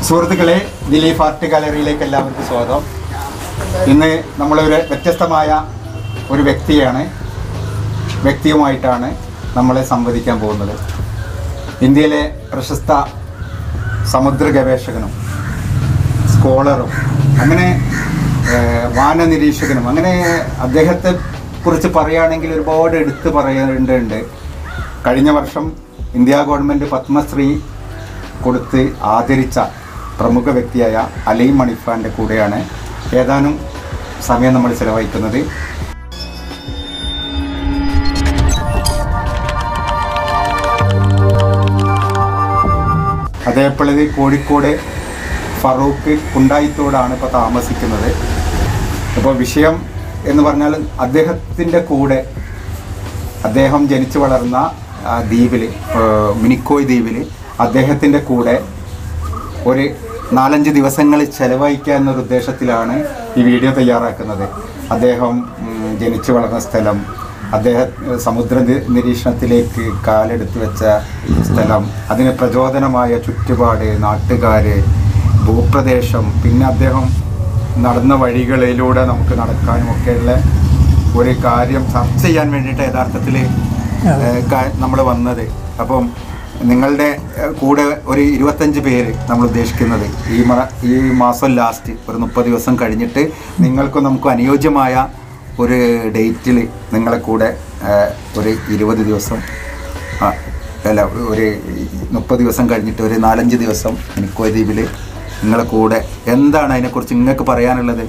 സുഹൃത്തുക്കളെ ദിലീപ് ആർട്ട് ഗാലറിയിലേക്ക് എല്ലാവർക്കും സ്വാഗതം ഇന്ന് നമ്മളൊരു വ്യത്യസ്തമായ ഒരു വ്യക്തിയാണ് വ്യക്തിയുമായിട്ടാണ് നമ്മൾ സംവദിക്കാൻ പോകുന്നത് ഇന്ത്യയിലെ പ്രശസ്ത സമുദ്ര ഗവേഷകനും സ്കോളറും അങ്ങനെ ഏഹ്, വാന നിരീക്ഷകനും അങ്ങനെ അദ്ദേഹത്തെ കുറിച്ച് പറയുകയാണെങ്കിൽ ഒരുപാട് എടുത്ത് പറയേണ്ടതുണ്ട് കഴിഞ്ഞ വർഷം ഇന്ത്യ ഗവൺമെൻറ് പത്മശ്രീ കൊടുത്ത് ആദരിച്ച പ്രമുഖ വ്യക്തിയായ അലൈ മണിഫാൻ്റെ കൂടെയാണ് ഏതാനും സമയം നമ്മൾ ചിലവഴിക്കുന്നത് അതേപോലെ കോഴിക്കോട് ഫറൂഖ് കുണ്ടായിത്തോടാണ് ഇപ്പോൾ താമസിക്കുന്നത് അപ്പോൾ വിഷയം എന്ന് പറഞ്ഞാൽ അദ്ദേഹത്തിൻ്റെ കൂടെ അദ്ദേഹം ജനിച്ചു വളർന്ന ആ, ദ്വീപിൽ ഏഹ്, മിനിക്കോയ് ദ്വീപിൽ അദ്ദേഹത്തിൻ്റെ കൂടെ ഒരു നാലഞ്ച് ദിവസങ്ങൾ ചെലവഴിക്കുക എന്നൊരു ഉദ്ദേശത്തിലാണ് ഈ വീഡിയോ തയ്യാറാക്കുന്നത് അദ്ദേഹം ഉം, ജനിച്ചു വളർന്ന സ്ഥലം അദ്ദേഹം ഏഹ്, സമുദ്ര നി- നിരീക്ഷണത്തിലേക്ക് കാലെടുത്ത് വെച്ച സ്ഥലം അതിന് പ്രചോദനമായ ചുറ്റുപാട് നാട്ടുകാർ ഭൂപ്രദേശം പിന്നെ അദ്ദേഹം നടന്ന വഴികളിലൂടെ നമുക്ക് നടക്കാനും ഒക്കെയുള്ള ഒരു കാര്യം ചർച്ച ചെയ്യാൻ വേണ്ടിയിട്ട് യഥാർത്ഥത്തിൽ നമ്മൾ വന്നത് അപ്പം നിങ്ങളുടെ ഏഹ്, കൂടെ ഒരു ഇരുപത്തഞ്ച് പേര് നമ്മൾ ഉദ്ദേശിക്കുന്നത് ഈ മ ഈ മാസം ലാസ്റ്റ് ഒരു മുപ്പത് ദിവസം കഴിഞ്ഞിട്ട് നിങ്ങൾക്കും നമുക്ക് അനുയോജ്യമായ ഒരു ഡേറ്റിൽ നിങ്ങളെ കൂടെ ഏഹ്, ഒരു ഇരുപത് ദിവസം ആ, അല്ല ഒരു മുപ്പത് ദിവസം കഴിഞ്ഞിട്ട് ഒരു നാലഞ്ച് ദിവസം എനിക്കോ ദ്വീപിൽ നിങ്ങളെ കൂടെ എന്താണ് അതിനെക്കുറിച്ച് നിങ്ങൾക്ക് പറയാനുള്ളത്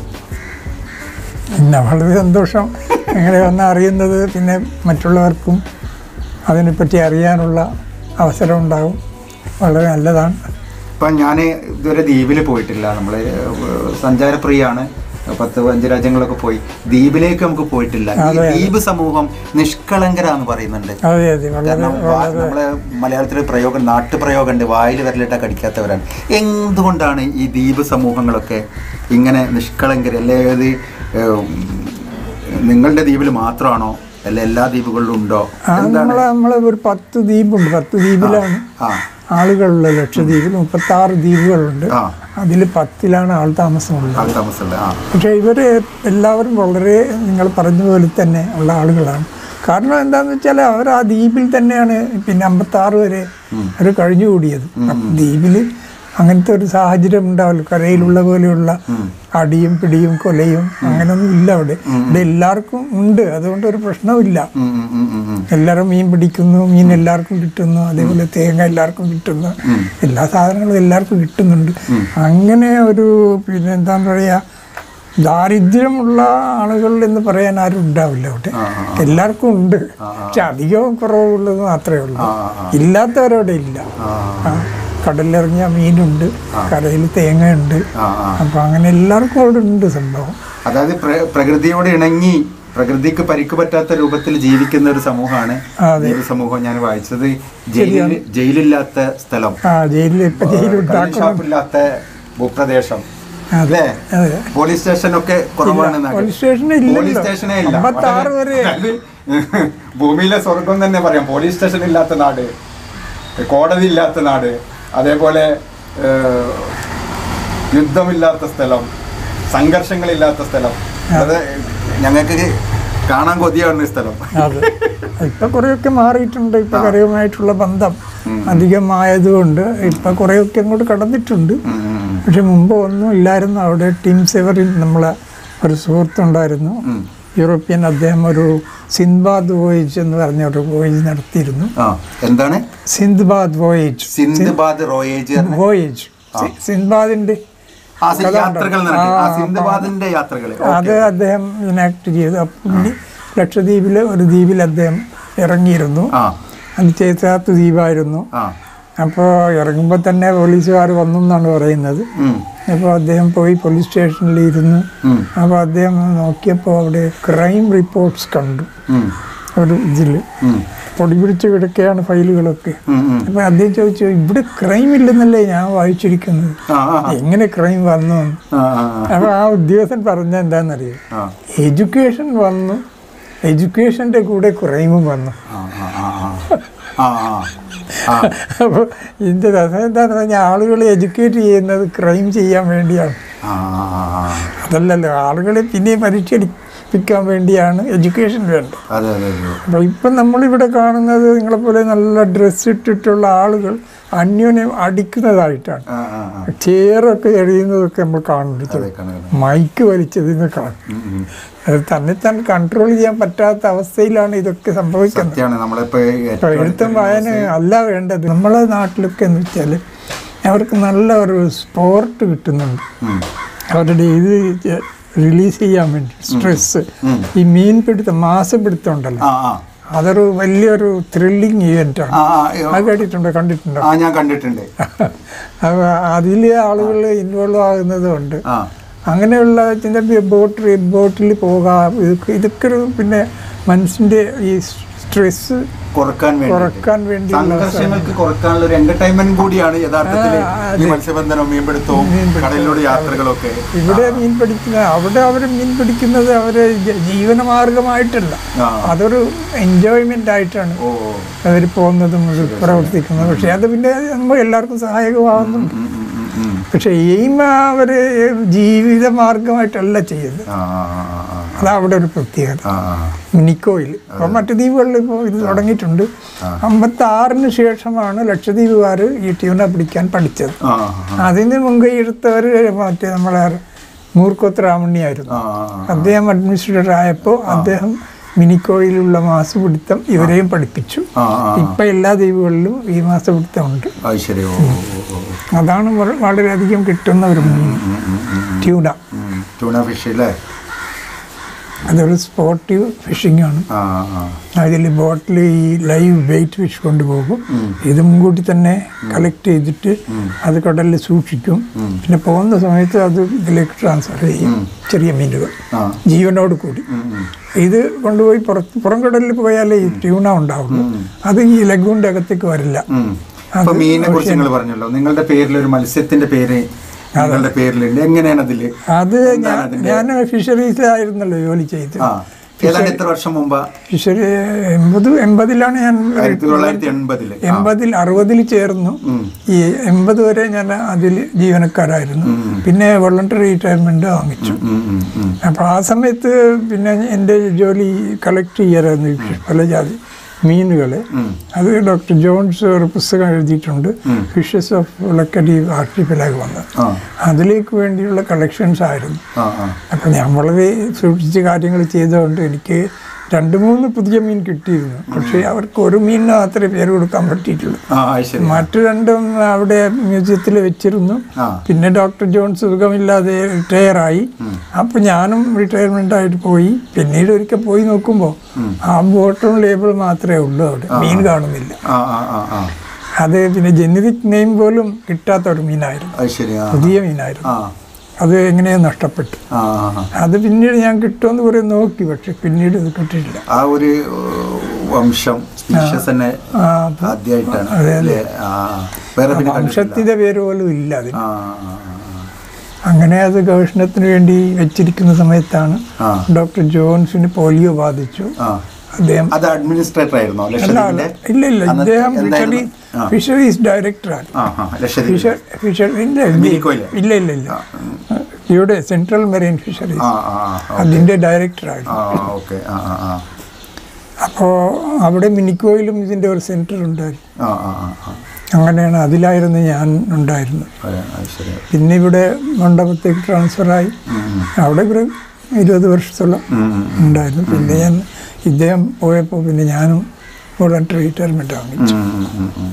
പിന്നെ വളരെ സന്തോഷം ഇങ്ങനെ വന്ന് അറിയുന്നത് പിന്നെ മറ്റുള്ളവർക്കും അതിനെപ്പറ്റി അറിയാനുള്ള അവസരം ഉണ്ടാകും വളരെ നല്ലതാണ് ഇപ്പം ഞാൻ ഇതുവരെ ദ്വീപിൽ പോയിട്ടില്ല നമ്മൾ സഞ്ചാരപ്രിയാണ് പത്ത് പതിനഞ്ച് രാജ്യങ്ങളൊക്കെ പോയി ദ്വീപിലേക്ക് നമുക്ക് പോയിട്ടില്ല ഈ അതെ, അതെ. ദ്വീപ് സമൂഹം നിഷ്കളങ്കരാന്ന് പറയുന്നുണ്ട് അതെ അതെ വളരെ കാരണം വാ- നമ്മളെ മലയാളത്തിൽ പ്രയോഗം നാട്ടുപ്രയോഗം ഉണ്ട് വായിൽ വരലിട്ട കടിക്കാത്തവരാണ് എന്തുകൊണ്ടാണ് ഈ ദ്വീപ് സമൂഹങ്ങളൊക്കെ ഇങ്ങനെ നിഷ്കളങ്കർ അല്ലെ ഇത് ഏഹ്, നിങ്ങളുടെ ദ്വീപിൽ മാത്രമാണോ അല്ല എല്ലാ ദ്വീപുകളിലും ഉണ്ടോ ആ എന്താണ് നമ്മളെ നമ്മളെ ഒരു പത്ത് ദ്വീപുണ്ട് പത്ത് ദ്വീപിലാണ് ആ ആളുകളുള്ളത് ലക്ഷദ്വീപിൽ മുപ്പത്തി ആറ് ദ്വീപുകളുണ്ട് ആ അതിൽ പത്തിലാണ് ആൾ താമസമുള്ളത് ആൾ താമസമുള്ള ആ പക്ഷേ ഇവർ എല്ലാവരും വളരെ നിങ്ങൾ പറഞ്ഞ പോലെ തന്നെ ഉള്ള ആളുകളാണ് കാരണം എന്താണെന്ന് വെച്ചാൽ അവർ ആ ദ്വീപിൽ തന്നെയാണ് പിന്നെ അമ്പത്താറ് വരെ അവർ കഴിഞ്ഞുകൂടിയത് ദ്വീപിൽ അങ്ങനത്തെ ഒരു സാഹചര്യം ഉണ്ടാവില്ല കരയിലുള്ള പോലെയുള്ള അടിയും പിടിയും കൊലയും അങ്ങനെയൊന്നും ഇല്ല അവിടെ ഇവിടെ എല്ലാവർക്കും ഉണ്ട് അതുകൊണ്ട് ഒരു പ്രശ്നവുമില്ല ഉം, ഉം, ഉം, ഉം, ഉം. എല്ലാവരും മീൻ പിടിക്കുന്നു മീൻ എല്ലാവർക്കും കിട്ടുന്നു അതേപോലെ തേങ്ങ എല്ലാവർക്കും കിട്ടുന്നു എല്ലാ സാധനങ്ങളും എല്ലാവർക്കും കിട്ടുന്നുണ്ട് അങ്ങനെ ഒരു പിന്നെ എന്താന്ന് പറയാ ദാരിദ്ര്യമുള്ള ആളുകൾ എന്ന് പറയാൻ ആരും ഉണ്ടാവില്ല അവിടെ എല്ലാവർക്കും ഉണ്ട് പക്ഷെ അധികവും കുറവുള്ളത് മാത്രമേ ഉള്ളൂ ഇല്ലാത്തവരവിടെ ഇല്ല ആ, കടലിലിറങ്ങിയ മീനുണ്ട് കരയിൽ തേങ്ങയുണ്ട് ആ ആ അപ്പൊ അങ്ങനെ എല്ലാവർക്കും അവിടെ ഉണ്ട് സംഭവം അതായത് പ്ര- പ്രകൃതിയോട് ഇണങ്ങി പ്രകൃതിക്ക് പരിക്ക് പറ്റാത്ത രൂപത്തിൽ ജീവിക്കുന്ന ഒരു സമൂഹമാണ് അതെ. ദ്വീപ് സമൂഹം ഞാൻ വായിച്ചത് ജയിലിൽ ജയിലില്ലാത്ത സ്ഥലം ആ ജയിലിൽ ഇപ്പൊ ജയിലുണ്ടാക്കണം ഷാപ്പില്ലാത്ത ഭൂപ്രദേശം അതെ അല്ലേ അതെ പോലീസ് സ്റ്റേഷൻ ഒക്കെ കുറവാണ് എന്നാണ്. പോലീസ് സ്റ്റേഷൻ ഇല്ലല്ലോ. പോലീസ് സ്റ്റേഷനേ ഇല്ല അമ്പത്താറ് വരെ. അതായത് ഭൂമിയിലെ സ്വർഗം തന്നെ പറയാം പോലീസ് സ്റ്റേഷൻ ഇല്ലാത്ത നാട് കോടതി ഇല്ലാത്ത നാട് അതേപോലെ ഏഹ്, യുദ്ധമില്ലാത്ത സ്ഥലം സംഘർഷങ്ങളില്ലാത്ത സ്ഥലം അത് ഞങ്ങൾക്ക് കാണാൻ കൊതിയാണ് ഈ സ്ഥലം അതെ ഇപ്പൊ കുറെയൊക്കെ മാറിയിട്ടുണ്ട് ഇപ്പൊ കരയുമായിട്ടുള്ള ബന്ധം അധികമായതുകൊണ്ട് ഇപ്പൊ കുറെയൊക്കെ അങ്ങോട്ട് കടന്നിട്ടുണ്ട് ഉം, ഉം, പക്ഷെ മുമ്പ് ഒന്നും ഇല്ലായിരുന്നു അവിടെ ടീം സെവറിൽ നമ്മളെ ഒരു സുഹൃത്തുണ്ടായിരുന്നു ഉം. യൂറോപ്യൻ അദ്ദേഹം ഒരു സിന്ദ്ബാദ് വോയേജ് എന്ന് പറഞ്ഞ ഒരു വോയേജ് നടത്തിയിരുന്നു ആ എന്താണ് സിന്ദ്ബാദ് വോയേജ് സിന്ധുബാദ് റോയേജ് പറഞ്ഞ- വോയേജ് സിന്ദ്ബാദിന്റെ ആ സി- യാത്രകൾ നടത്തി ആ സിന്ധുബാദിന്റെ യാത്രകൾ അത് അദ്ദേഹം ഇനാക്ട് ചെയ്തു അപ്പം ഇനി ലക്ഷദ്വീപിലെ ഒരു ദ്വീപിൽ അദ്ദേഹം ഇറങ്ങിയിരുന്നു ആ അത് ചേത്താത്ത ദ്വീപായിരുന്നു ആ അപ്പോൾ ഇറങ്ങുമ്പോൾ തന്നെ പോലീസുകാർ വന്നു എന്നാണ് പറയുന്നത് ഉം, അപ്പോൾ അദ്ദേഹം പോയി പോലീസ് സ്റ്റേഷനിൽ ഇരുന്നു ഉം, അപ്പോൾ അദ്ദേഹം നോക്കിയപ്പോൾ അവിടെ ക്രൈം റിപ്പോർട്ട്സ് കണ്ടു ഉം, ഒരു ഇതിൽ ഉം, പൊടി പിടിച്ച് കിടക്കുകയാണ് ഫയലുകളൊക്കെ ഉം, ഉം. അപ്പോൾ അദ്ദേഹം ചോദിച്ചു ഇവിടെ ക്രൈം ഇല്ലെന്നല്ലേ ഞാൻ വായിച്ചിരിക്കുന്നത് ആ ആ എങ്ങനെ ക്രൈം വന്നു എന്ന്?" ആ ആ അപ്പോൾ ആ ഉദ്യോഗസ്ഥൻ പറഞ്ഞ എന്താണെന്നറിയോ ആ എഡ്യൂക്കേഷൻ വന്നു എഡ്യൂക്കേഷൻ്റെ കൂടെ ക്രൈമും വന്നു ആ ആ ആ ആ ആ ആ. അപ്പോൾ ഇതിൻ്റെ രസം എന്താണെന്ന് പറഞ്ഞാൽ ആളുകളെ എഡ്യൂക്കേറ്റ് ചെയ്യുന്നത് ക്രൈം ചെയ്യാൻ വേണ്ടിയാണ് ആ ആ, ആ, ആ. അതല്ലല്ലോ ആളുകളെ പിന്നെ പരിശീലിപ്പിക്കാൻ വേണ്ടിയാണ് എഡ്യൂക്കേഷൻ വേണ്ടത് അതെ അതെ അതെ അപ്പോൾ ഇപ്പം നമ്മളിവിടെ കാണുന്നത് നിങ്ങളെപ്പോലെ നല്ല ഡ്രസ്സ് ഇട്ടിട്ടുള്ള ആളുകൾ അന്യോന്യം അടിക്കുന്നതായിട്ടാണ് ആ ആ ആ ചെയറൊക്കെ എറിയുന്നതൊക്കെ നമ്മൾ കാണുന്നുണ്ട് അതെ കാണുക മൈക്ക് വലിച്ചതിന്ന് കാണും അത് തന്നെ താൻ കൺട്രോൾ ചെയ്യാൻ പറ്റാത്ത അവസ്ഥയിലാണ് ഇതൊക്കെ സംഭവിക്കുന്നത് സത്യമാണ് നമ്മളിപ്പോ ഇപ്പോൾ ഏറ്റവും എഴുത്തും വായന അല്ല വേണ്ടത് നമ്മളെ നാട്ടിലൊക്കെ എന്ന് വെച്ചാൽ അവർക്ക് നല്ല ഒരു സ്പോർട്ട് കിട്ടുന്നുണ്ട് ഉം. അവരുടെ ഇത് റിലീസ് ചെയ്യാൻ വേണ്ടി സ്ട്രെസ് ഈ മീൻ പിടുത്തം മാസപിടുത്തം ഉണ്ടല്ലോ ആ ആ അതൊരു വലിയൊരു ത്രില്ലിങ് ഇവന്റ് ആണ് ആ ആ, അയ്യോ. അത് കേട്ടിട്ടുണ്ടോ കണ്ടിട്ടുണ്ടോ ആ ഞാൻ കണ്ടിട്ടുണ്ട് അപ്പോൾ അതിൽ ആളുകൾ ഇൻവോൾവ് ആകുന്നത് കൊണ്ട് ആ അങ്ങനെയുള്ള ചില ബോട്ട് ബോട്ടിൽ പോകാം ഇതൊക്കെ ഇതൊക്കെ ഒരു പിന്നെ മനസ്സിൻ്റെ ഈ സ്ട്രെസ് കുറക്കാൻ വേണ്ടി കുറക്കാൻ വേണ്ടിയുള്ള സംഘർഷങ്ങൾക്ക് കുറക്കാനുള്ള ഒരു എന്റർടൈൻമെന്റ് കൂടിയാണ് യഥാർത്ഥത്തിൽ ഈ മത്സ്യബന്ധനവും മീൻപിടുത്തവും കടലിലൂടെ യാത്രകളൊക്കെ ഇവിടെ മീൻ പിടിക്കുന്ന അവിടെ അവർ മീൻ പിടിക്കുന്നത് അവരെ ജ- ജീവനമാർഗമായിട്ടല്ല ആ അതൊരു എൻജോയ്മെന്റ് ആയിട്ടാണ് ഓ ഓ. അവർ പോകുന്നതും അത് പ്രവർത്തിക്കുന്നത് പക്ഷെ അത് പിന്നെ നമ്മൾ എല്ലാവർക്കും സഹായകമാകുന്നുണ്ട് ഉം, ഉം, ഉം, ഉം. പക്ഷെ എയിം അവർ ജീവിത മാർഗമായിട്ടല്ല ചെയ്യുന്നത് ആ ആ ആ, ആ, അതാ അവിടെ ഒരു പ്രത്യേകത ആ, ആ. മിനിക്കോയിൽ ഇപ്പോൾ മറ്റു ദ്വീപുകളിൽ ഇപ്പോൾ ഇത് തുടങ്ങിയിട്ടുണ്ട് അമ്പത്തി ആറിന് ശേഷമാണ് ലക്ഷദ്വീപുകാർ ഈ ട്യൂണ പിടിക്കാൻ പഠിച്ചത് ആ, ആ, അതിന് മുൻകൈ എടുത്തവർ മറ്റേ നമ്മളെ മൂർക്കോത്ത് രാമണ്യായിരുന്നു ആ, ആ, അദ്ദേഹം അഡ്മിനിസ്ട്രേറ്റർ ആയപ്പോൾ അദ്ദേഹം മിനിക്കോയിലുള്ള മാസപിടുത്തം ഇവരെയും പഠിപ്പിച്ചു ആ, ആ. ഇപ്പം എല്ലാ ദ്വീപുകളിലും ഈ മാസപിടുത്തം ഉണ്ട് അത് ശരി ഓ ഓ, ഓ, ഓ. അതാണ് വള- വളരെയധികം കിട്ടുന്ന ഒരു മീൻ ഉം, ഉം, ഉം, ഉം. ട്യൂണ ഉം. ട്യൂണ ഫിഷ് അല്ലേ അതൊരു സ്പോർട്ടീവ് ഫിഷിംഗ് ആണ് ആ ആ അതിൽ ബോട്ടിൽ ഈ ലൈവ് വെയിറ്റ് ഫിഷ് കൊണ്ടുപോകും ഇത് മുൻകൂട്ടി തന്നെ കളക്ട് ചെയ്തിട്ട് അത് കടലിൽ സൂക്ഷിക്കും പിന്നെ പോകുന്ന സമയത്ത് അത് ഇതിലേക്ക് ട്രാൻസ്ഫർ ചെയ്യും ചെറിയ മീനുകൾ ആ ജീവനോട് കൂടി ഉം, ഉം. ഇത് കൊണ്ടുപോയി പുറത്ത് പുറം കടലിൽ പോയാലേ ഈ ട്യൂണ ഉണ്ടാവുള്ളൂ അത് ഈ ലഗൂണിൻ്റെ അകത്തേക്ക് വരില്ല ഉം. അപ്പൊ മീനിനെ കുറിച്ച് നിങ്ങൾ പറഞ്ഞല്ലോ നിങ്ങളുടെ പേരിൽ ഒരു മത്സ്യത്തിന്റെ പേര് നിങ്ങളുടെ പേരിലുണ്ട് എങ്ങനെയാണ് അതില് അത് ഞാൻ ഞാൻ ഫിഷറീസിലായിരുന്നല്ലോ ജോലി ചെയ്ത് ആ ഏതാണ്ട് എത്ര വർഷം മുമ്പാ ഫിഷറി എൺപത് എൺപതിലാണ് ഞാൻ ആയിരത്തി തൊള്ളായിരത്തി എൺപതില് എൺപതിൽ അറുപതിൽ ചേർന്നു ഈ എൺപത് വരെ ഞാൻ അതിൽ ജീവനക്കാരായിരുന്നു പിന്നെ വോളണ്ടറി റിട്ടയർമെന്റ് വാങ്ങിച്ചു ഉം, ഉം, ഉം. അപ്പോൾ ആ സമയത്ത് പിന്നെ എൻ്റെ ജോലി കളക്ട് ചെയ്യാറായിരുന്നു ഈ ഫിഷ് പല ജാതി മീനുകൾ അത് ഡോക്ടർ ജോൺസ് ഒരു പുസ്തകം എഴുതിയിട്ടുണ്ട് ഫിഷസ് ഓഫ് ഉളക്കടി ആർട്ടിഫിലാഗ് വന്നത് ആ അതിലേക്ക് വേണ്ടിയുള്ള കളക്ഷൻസ് ആയിരുന്നു ആ ആ അപ്പം ഞാൻ വളരെ സൂക്ഷിച്ച് കാര്യങ്ങൾ ചെയ്തുകൊണ്ട് എനിക്ക് രണ്ട് മൂന്ന് പുതിയ മീൻ കിട്ടിയിരുന്നു പക്ഷേ അവർക്ക് ഒരു മീനിന് മാത്രമേ പേര് കൊടുക്കാൻ പറ്റിയിട്ടുള്ളൂ ആ അത് ശരി മറ്റു രണ്ടും അവിടെ മ്യൂസിയത്തിൽ വെച്ചിരുന്നു ആ പിന്നെ ഡോക്ടർ ജോൺസ് സുഖമില്ലാതെ റിട്ടയർ ആയി അപ്പൊ ഞാനും റിട്ടയർമെന്റ് ആയിട്ട് പോയി പിന്നീട് ഒരിക്കൽ പോയി നോക്കുമ്പോൾ ആ ബോട്ടം ലേബിൾ മാത്രമേ ഉള്ളൂ അവിടെ മീൻ കാണുന്നില്ല ആ ആ ആ ആ അത് പിന്നെ ജനറിക് നെയിം പോലും കിട്ടാത്ത ഒരു മീനായിരുന്നു അത് ശരി ആ പുതിയ മീനായിരുന്നു ആ അത് എങ്ങനെയോ നഷ്ടപ്പെട്ടു ആ ആ. അത് പിന്നീട് ഞാൻ കിട്ടുമെന്ന് കുറേ നോക്കി പക്ഷെ പിന്നീട് ഇത് കിട്ടിയില്ല ആ ഒരു ഏഹ്, വംശം സ്പീഷ്യസ് തന്നെ ആ, ആദ്യമായിട്ടാണ് അല്ലേ ആ വേറെ പിന്നെ കണ്ടിട്ടില്ല. വംശത്തിന്റെ പേര് പോലും ഇല്ല അതിന് ആ ആ, അങ്ങനെ അത് ഗവേഷണത്തിന് വേണ്ടി വെച്ചിരിക്കുന്ന സമയത്താണ് ആ ഡോക്ടർ ജോൺസിന് പോളിയോ ബാധിച്ചു ആ അദ്ദേഹം അത് അഡ്മിനിസ്ട്രേറ്റർ ആയിരുന്നോ അല്ല, ലക്ഷദ്വീപിന്റെ ഇല്ല ഇല്ല അന്നത്തെ ഇദ്ദേഹം എന്തായിരുന്നു? ഫിഷറി ആ. ഫിഷറീസ് ഡയറക്ടറാണ് ആ ആ ലക്ഷദ്വീപ് ഫിഷർ ഫിഷർ ഇല്ല ഇല്ല, മിനിക്കോയിലെ? ഇല്ല ഇല്ല ഇല്ല ഇവിടെ സെൻട്രൽ മെറൈൻ ഫിഷറീസ് ആ ആ ആ അതിന്റെ ഡയറക്ടറായിരുന്നു ആ ഓക്കെ ആ ആ ആ അപ്പോൾ അവിടെ മിനിക്കോയിലും ഇതിന്റെ ഒരു സെന്റർ ഉണ്ടായിരുന്നു ആ ആ ആ ആ അങ്ങനെയാണ് അതിലായിരുന്നു ഞാൻ ഉണ്ടായിരുന്നത് അതെ, അത് ശരി പിന്നെ ഇവിടെ മണ്ഡപത്തേക്ക് ട്രാൻസ്ഫറായി ഉം, അവിടെ ഒരു ഇരുപത് വർഷത്തോളം ഉം, ഉം, ഉണ്ടായിരുന്നു പിന്നെ ഞാൻ ഇദ്ദേഹം പോയപ്പോൾ പിന്നെ ഞാനും വോളണ്ടറി റിട്ടയർമെൻറ്റ് വാങ്ങിച്ചു ഉം, ഉം, ഉം, ഉം.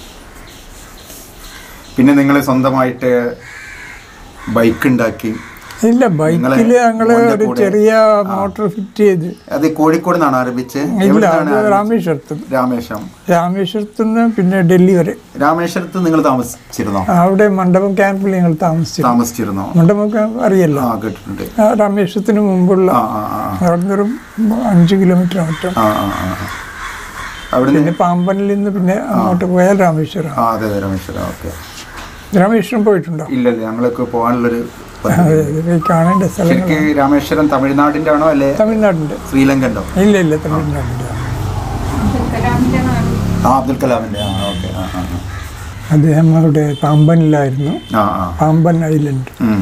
പിന്നെ നിങ്ങൾ സ്വന്തമായിട്ട് ബൈക്ക് ഉണ്ടാക്കി ഇല്ല ബൈക്കിൽ നിങ്ങളെ ഞങ്ങൾ മോൻ്റെ ഒരു കൂടെ? ചെറിയ മോട്ടോർ ഫിറ്റ് ചെയ്ത് അത് കോഴിക്കോട് നിന്നാണ് ആരംഭിച്ച് ഇല്ല എവിടുന്നാണ് അത് രാമേശ്വരത്ത് രാമേശ്വരം രാമേശ്വരത്ത് നിന്ന് പിന്നെ ഡൽഹി വരെ രാമേശ്വരത്ത് നിങ്ങൾ താമസിച്ചിരുന്നോ അവിടെ മണ്ഡപം ക്യാമ്പിൽ ഞങ്ങൾ താമസിച്ചു താമസിച്ചിരുന്നോ മണ്ഡപം ക്യാമ്പ് അറിയല്ലോ ആ കേട്ടിട്ടുണ്ട് ആ, രാമേശ്വരത്തിന് മുമ്പുള്ള ആ ആ ആ അവിടുന്ന് ഒരു അഞ്ച് കിലോമീറ്റർ മറ്റോ ആ ആ ആ ആ. അവിടുന്ന് പിന്നെ പാമ്പനിൽ നിന്ന് പിന്നെ അങ്ങോട്ട് പോയാൽ രാമേശ്വരം ആ അതെ അതെ രാമേശ്വരം ഓക്കെ രാമേശ്വരം പോയിട്ടുണ്ടോ ഇല്ലല്ല ഞങ്ങൾക്ക് പോകാനുള്ളൊരു പദ്ധതി. അതെ അതെ പോയി കാണേണ്ട സ്ഥലങ്ങൾ ശരിക്ക് രാമേശ്വരം തമിഴ്നാടിന്റെ ആണോ അല്ലെ തമിഴ്നാടിൻ്റെ ശ്രീലങ്കൻ്റെ ഇല്ല ഇല്ല തമിഴ്നാടിൻ്റെ ആ അബ്ദുൽ കലാമിന്റെ ആ ഓക്കെ അദ്ദേഹം അവിടെ പാമ്പനിലായിരുന്നു ആ ആ പാമ്പൻ ഐലൻഡ് ഉം.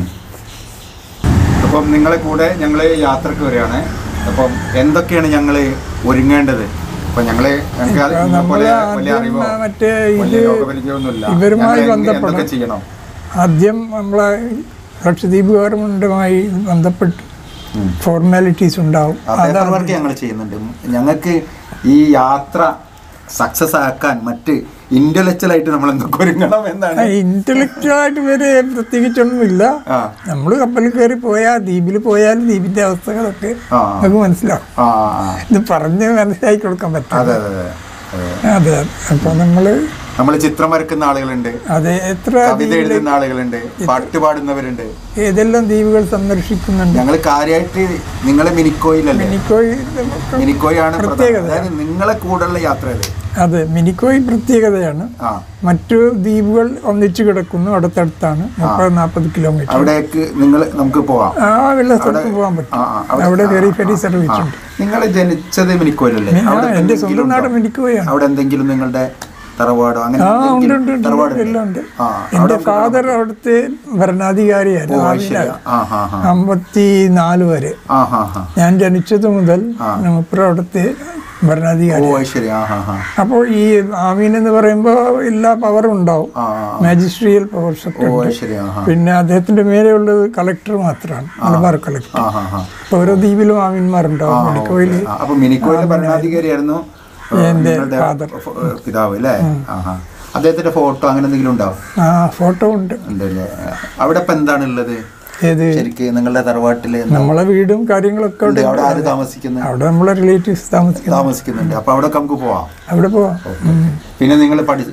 അപ്പം നിങ്ങളെ കൂടെ ഞങ്ങൾ യാത്രക്ക് വരികയാണ് അപ്പം എന്തൊക്കെയാണ് ഞങ്ങൾ ഒരുങ്ങേണ്ടത് അപ്പൊ ഞങ്ങള് ഞങ്ങൾക്ക് അത് ഇന്നെ പോലെ വലിയ ആദ്യം അറിവോ മറ്റേ വലിയ ഇത് രോഗപരിചയമൊന്നുമില്ല ഇവരുമായി ഞങ്ങൾ എങ്ങ- ബന്ധപ്പെടാം. എന്തൊക്കെ ചെയ്യണം ആദ്യം നമ്മളെ ലക്ഷദ്വീപ് ഗവൺമെൻറ്റുമായി ബന്ധപ്പെട്ട് ഉം. ഫോർമാലിറ്റീസ് ഉണ്ടാവും പേപ്പർ വർക്ക് ഞങ്ങൾ ചെയ്യുന്നുണ്ട് ഞങ്ങൾക്ക് ഈ യാത്ര സക്സസ് ആക്കാൻ മറ്റ് ഇന്റലക്ച്വൽ ആയിട്ട് നമ്മൾ എന്തൊക്കെ ഒരുങ്ങണം എന്നാണ് ഇന്റലക്ച്വലായിട്ട് വരെ പ്രത്യേകിച്ചൊന്നുമില്ല ആ നമ്മൾ കപ്പലിൽ കയറി പോയാൽ ദ്വീപിൽ പോയാൽ ദ്വീപിന്റെ അവസ്ഥകളൊക്കെ ആ നമുക്ക് മനസ്സിലാവും ആ ആ. ഇത് പറഞ്ഞ് മനസ്സിലാക്കി കൊടുക്കാൻ പറ്റും അതെ അതെ അതെ അതെ അതെ അപ്പൊ നമ്മൾ നമ്മൾ ചിത്രം വരക്കുന്ന ആളുകളുണ്ട് അത് എത്ര കവിത എഴുതുന്ന ആളുകളുണ്ട് പാട്ട് പാടുന്നവരുണ്ട് ഏതെല്ലാം ദ്വീപുകൾ സന്ദർശിക്കുന്നുണ്ട് ഞങ്ങൾ കാര്യമായിട്ട് നിങ്ങളെ മിനിക്കോയിലല്ലേ മിനിക്കോയ് മിനിക്കോയാണ് പ്രധാനം പ്രത്യേകത. അതായത് നിങ്ങളെ കൂടെയുള്ള യാത്ര ഇത് അതെ മിനിക്കോയ് പ്രത്യേകതയാണ് ആ മറ്റു ദ്വീപുകൾ ഒന്നിച്ചു കിടക്കുന്നു അടുത്തടുത്താണ് മുപ്പത് നാൽപ്പത് കിലോമീറ്റർ അവിടേക്ക് നിങ്ങൾ നമുക്ക് പോവാം ആ വെള്ള സ്ഥലത്ത് പോകാൻ പറ്റും ആ, ആ, അവിടെ- അവിടെ ഫെറി ഫെറി സർവീസ് ഉണ്ട് നിങ്ങൾ ജനിച്ചത് മിനിക്കോയിലല്ലേ ആ, അവിടെ എൻ്റെ എന്തെങ്കിലും സ്വന്തം നാട് ഉണ്ടോ? മിനിക്കോയാണ് അവിടെ എന്തെങ്കിലും നിങ്ങളുടെ തറവാടോ അങ്ങനെ ആ ഉണ്ട് എന്തെങ്കിലും ഉണ്ട് ഉണ്ട് തറവാടുണ്ടോ? എല്ലാം ഉണ്ട് ആ എൻ്റെ ഫാദർ അവിടുത്തെ ഭരണാധികാരിയായിരുന്നു ഓ, ആവില ശരി. ആ ഹാ ഹാ അമ്പത്തി നാല് വരെ ആ ഹാ ഹാ ഞാൻ ജനിച്ചത് മുതൽ മുപ്പത് അവിടുത്തെ ഓ ഭരണാധികാരി അത് ശരി ആ ഹാ ഹാ അപ്പോൾ ഈ ആമീൻ എന്ന് പറയുമ്പോൾ എല്ലാ പവറും ഉണ്ടാവും ആ മാജിസ്ട്രിയൽ പവേഴ്സ് ഒക്കെ ഓ ഉണ്ട് അത് ശരി ആ ഹാ പിന്നെ അദ്ദേഹത്തിന്റെ മേലെയുള്ളത് കളക്ടർ മാത്രമാണ് മലബാർ കളക്ടർ ആ ഹാ ഹാ അപ്പോൾ ഓരോ ദ്വീപിലും ആമീന്മാരുണ്ടാവും മെഡിക്കോയിൽ ആ, അപ്പൊ മിനിക്കോയിലെ ഭരണാധികാരിയായിരുന്നു ആ, എൻ്റെ നിങ്ങളുടെ father. ഫ- പിതാവ് അല്ലേ ആ ഹാ അദ്ദേഹത്തിന്റെ ഫോട്ടോ അങ്ങനെ എന്തെങ്കിലും ഉണ്ടാവും ആ ഫോട്ടോ ഉണ്ട് ഉണ്ടല്ലേ അവിടെ ഇപ്പൊ എന്താണ് ഉള്ളത് ഏത് ശരിക്ക് നിങ്ങളുടെ തറവാട്ടില് എന്താ? നമ്മളെ വീടും കാര്യങ്ങളൊക്കെ ഉണ്ട്. അവിടെ അവിടെ ആര് താമസിക്കുന്നത് അവിടെ നമ്മളെ റിലേറ്റീവ്സ് താമസിക്കുന്നു താമസിക്കുന്നുണ്ട് അപ്പൊ അവിടെ നമുക്ക് പോവാം അവിടെ പോവാം ഉം. പിന്നെ നിങ്ങൾ പഠി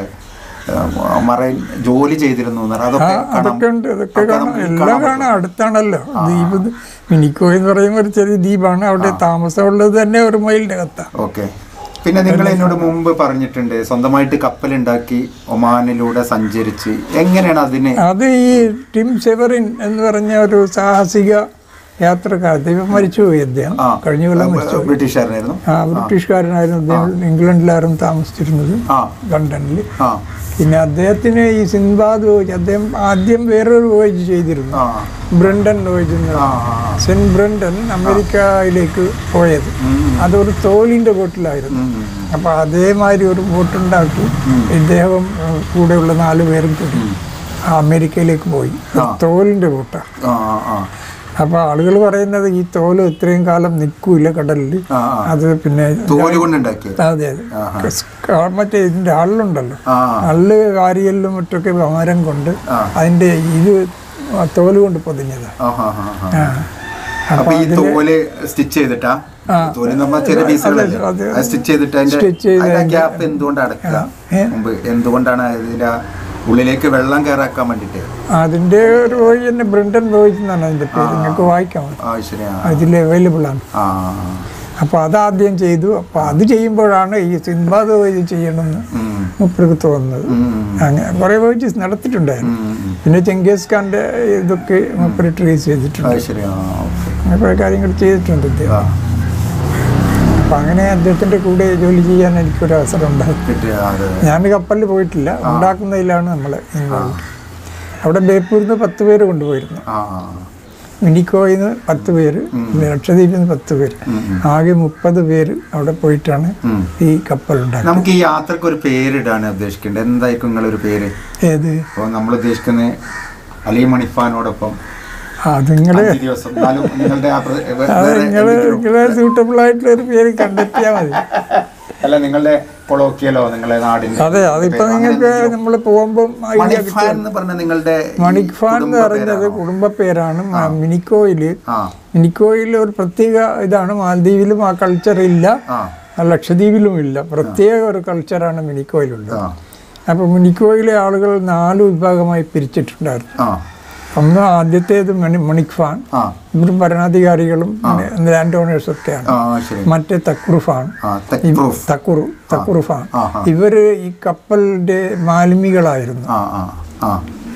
മറൈൻ ജോലി ചെയ്തിരുന്നു എന്ന് പറഞ്ഞാൽ അതൊക്കെ കാണാം അതൊക്കെ ഉണ്ട് അതൊക്കെ അതൊക്കെ കാണാം നമുക്ക് എല്ലാം കാണാം അടുത്താണല്ലോ ദ്വീപ് ഇത് മിനിക്കോ എന്ന് പറയുമ്പോൾ ഒരു ചെറിയ ദ്വീപാണ് അവിടെ താമസമുള്ളത് തന്നെ ഒരു മൈലിന്റെ കത്താണ് ഓക്കെ പിന്നെ നിങ്ങൾ എന്നോട് മുമ്പ് പറഞ്ഞിട്ടുണ്ട് സ്വന്തമായിട്ട് കപ്പലുണ്ടാക്കി ഒമാനിലൂടെ സഞ്ചരിച്ച് എങ്ങനെയാണ് അതിന് അത് ഈ ടിം സെവറിൻ എന്ന് പറഞ്ഞ ഒരു സാഹസിക യാത്രക്കാരൻ ഇപ്പം മരിച്ചുപോയി അദ്ദേഹം ആ കഴിഞ്ഞ കൊല്ലം മരിച്ചു ബ്രിട്ടീഷുകാരനായിരുന്നു ആ ബ്രിട്ടീഷുകാരനായിരുന്നു അദ്ദേഹം ഇംഗ്ലണ്ടിലായിരുന്നു താമസിച്ചിരുന്നത് ആ ലണ്ടനിൽ ആ പിന്നെ അദ്ദേഹത്തിന് ഈ സിൻബാദ് വോയേജ് അദ്ദേഹം ആദ്യം വേറൊരു വോയേജ് ചെയ്തിരുന്നു ആ ബ്രണ്ടൻ വോയേജ് എന്ന് ആ പറയും. സെന്റ് ബ്രണ്ടൻ അമേരിക്കയിലേക്ക് പോയത് അതൊരു തോലിന്റെ ബോട്ടിലായിരുന്നു ഉം, ഉം, അപ്പൊ അതേമാതിരി ഒരു ബോട്ടുണ്ടാക്കി ഇദ്ദേഹം ഏഹ്, കൂടെയുള്ള നാല് പേരും കൂടി ആ അമേരിക്കയിലേക്ക് പോയി ഒരു തോലിന്റെ ബോട്ടാണ് ആ ആ അപ്പൊ ആളുകൾ പറയുന്നത് ഈ തോല് ഇത്രയും കാലം നിൽക്കൂല കടലിൽ ആ ആ അത് പിന്നെ തോല് കൊണ്ടുണ്ടാക്കിയത് അതെ അതെ ക- മറ്റേ ഇതിന്റെ അള്ളുണ്ടല്ലോ ആ അള്ള് കാരിയലിലും മറ്റൊക്കെ മരം കൊണ്ട് ആ. അതിന്റെ ഇത് തോല് കൊണ്ട് പൊതിഞ്ഞതാണ് ആ ഹാ ഹാ ഹാ ആ. അപ്പൊ ഈ തോല് സ്റ്റിച്ച് ചെയ്തിട്ടാ തോല് നമ്മ ചെറിയ പീസുകളല്ലേ അതെ, അത് സ്റ്റിച്ച് ചെയ്തിട്ട് അതിന്റെ Stitch ചെയ്ത് അതിന്റെ ഗ്യാപ്പ് എന്തുകൊണ്ട് അടക്കുക ഏ? മുമ്പ് എന്തുകൊണ്ടാണ് ഇതിന്റെ ഉള്ളിലേക്ക് വെള്ളം കയറാക്കാൻ വേണ്ടിട്ട് അതിന്റെ ഒരു വോയിസ് തന്നെ ബ്രണ്ടൻ വോയിസ് എന്നാണ് അതിന്റെ പേര് നിങ്ങൾക്ക് വായിക്കാം ആ ശരിയാ അതിൽ അവൈലബിൾ ആണ് ആ അപ്പോൾ അതാദ്യം ചെയ്തു അപ്പോൾ അത് ചെയ്യുമ്പോഴാണ് ഈ സിൻബാദ് വോയിസ് ചെയ്യണമെന്ന് ഉം, മുപ്പർക്ക് തോന്നുന്നത് ഉം, അങ്ങനെ കുറേ വോയിസ് നടത്തിയിട്ടുണ്ടായിരുന്നു ഉം, ഉം. പിന്നെ ചെങ്കേസ് ഖാന്റെ ഇതൊക്കെ മുപ്പര് ട്രേസ് ചെയ്തിട്ടുണ്ട് അത് ശരിയാ ഓക്കെ അങ്ങനെ കുറേ കാര്യങ്ങൾ ചെയ്തിട്ടുണ്ട് അദ്ദേഹം ആ അപ്പം അങ്ങനെ അദ്ദേഹത്തിൻ്റെ കൂടെ ജോലി ചെയ്യാൻ എനിക്കൊരു അവസരം ഉണ്ടായി കിട്ടിയ അതെ ഞാൻ കപ്പലിൽ പോയിട്ടില്ല ഉണ്ടാക്കുന്നതിലാണ് നമ്മൾ ഇൻവോൾവ് അവിടെ ബേപ്പൂരിൽ നിന്ന് പത്ത് പേര് കൊണ്ടുപോയിരുന്നു ആ മിനിക്കോയിൽ നിന്ന് പത്ത് പേര് ലക്ഷദ്വീപിൽ നിന്ന് പത്ത് പേര് ആകെ മുപ്പത് പേര് അവിടെ പോയിട്ടാണ് ഉം. ഈ കപ്പൽ ഉണ്ടാക്കുന്നത് നമുക്ക് ഈ യാത്രക്ക് ഒരു പേരിടാണ് ഉദ്ദേശിക്കേണ്ടത് എന്തായിരിക്കും നിങ്ങളൊരു പേര് ഏത് അപ്പോൾ നമ്മൾ ഉദ്ദേശിക്കുന്നത് അലി മണിഫാനോടൊപ്പം ആ നിങ്ങൾ അഞ്ച് ദിവസം എന്നാലും നിങ്ങളുടെ ആ പ്ര- വേ- അത് വേറെ നിങ്ങൾ എന്തെങ്കിലും- നിങ്ങളെ സൂട്ടബിൾ ആയിട്ടുള്ള ഒരു പേര് കണ്ടെത്തിയാൽ മതി അല്ല നിങ്ങളുടെ കൊളോക്കിയലോ നിങ്ങളുടെ നാടിന്റെ അതെ അതിപ്പോ നിങ്ങൾക്ക് നമ്മൾ പോകുമ്പോൾ മണിഫാൻ എന്ന് പറഞ്ഞ നിങ്ങളുടെ ഈ മണിക് ഫാൻ എന്ന് കുടുംബ പറയുന്നത് പേരാണോ? കുടുംബ പേരാണ് മ- മിനിക്കോയില് ആ മിനിക്കോയിൽ ഒരു പ്രത്യേക ഇതാണ് മാലദ്വീപിലും ആ കൾച്ചർ ഇല്ല ആ ആ ലക്ഷദ്വീപിലും ഇല്ല പ്രത്യേക ഒരു കൾച്ചറാണ് മിനിക്കോയിലുള്ളത് ആ അപ്പോൾ മിനിക്കോയിലെ ആളുകൾ നാല് വിഭാഗമായി പിരിച്ചിട്ടുണ്ടായിരുന്നു ആ ഒന്ന് ആദ്യത്തേത് മണി മണിക് ഫാൻ ആ ഇവരും ഭരണാധികാരികളും ലാൻഡ് ഓണേഴ്സ് ഒക്കെയാണ് ആ ശരി മറ്റേ തക്കുറുഫാൻ ആ തെക്ക് പ്രൂഫ് തക്കുറു തക്കുറുഫാൻ ആ ആ ഇവര് ഈ കപ്പലിന്റെ മാലിമികളായിരുന്നു ആ ആ ആ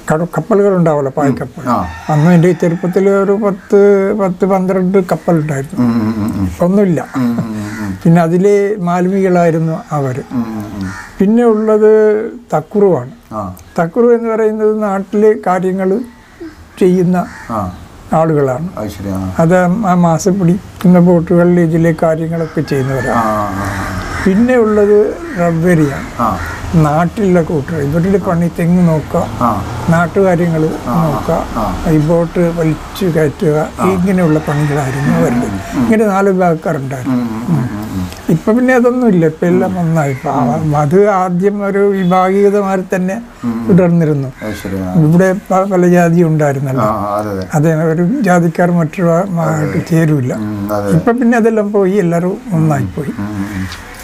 കട- കപ്പലുകൾ ഉണ്ടാവുമല്ലോ പായ്ക്കപ്പൽ ആ അന്ന് എൻ്റെ ചെറുപ്പത്തിൽ ഒരു പത്ത് പത്ത് പന്ത്രണ്ട് കപ്പലുണ്ടായിരുന്നു ഉം, ഉം, ഉം, ഉം. ഒന്നുമില്ല ഉം, ഉം, ഉം, പിന്നെ അതിലെ മാലുമികളായിരുന്നു അവർ ഉം, ഉം, ഉം. പിന്നെ ഉള്ളത് തക്കുറുവാണ് ആ തക്കുറു എന്ന് പറയുന്നത് നാട്ടിലെ കാര്യങ്ങൾ ചെയ്യുന്ന ആ ആളുകളാണ് അത് ശരി ആ അത് ആ മാസപ്പിടി എന്ന ബോട്ടുകളിൽ ഇതിലെ കാര്യങ്ങളൊക്കെ ചെയ്യുന്നവരാണ് ആ പിന്നെ ഉള്ളത് റബ്ബരിയാണ് ആ നാട്ടിലുള്ള കൂട്ടുകാർ ഇവരുടെ പണി തെങ്ങ് നോക്കുക ആ നാട്ടുകാര്യങ്ങൾ നോക്കുക ഈ ബോട്ട് വലിച്ചു കയറ്റുക ഇങ്ങനെയുള്ള പണികളായിരുന്നു അവരുടെ ഇങ്ങനെ നാല് വിഭാഗക്കാരുണ്ടായിരുന്നു ഉം, ഉം, ഉം, ഉം. ഇപ്പൊ പിന്നെ അതൊന്നും ഇല്ല ഇപ്പൊ എല്ലാം ഒന്നായി ഇപ്പൊ ആ- അത് ആദ്യം ഒരു വിഭാഗീയതമാരി തന്നെ തുടർന്നിരുന്നു അത് ശരി ആ ഇവിടെ പ- പല ജാതി ഉണ്ടായിരുന്നല്ലോ ആ, അതെ അതെ അതെ ഒരു ജാതിക്കാർ മറ്റൊരു ചേരൂല ഉം, അതെ ഇപ്പൊ പിന്നെ അതെല്ലാം പോയി എല്ലാവരും ഒന്നായി പോയി ഉം, ഉം.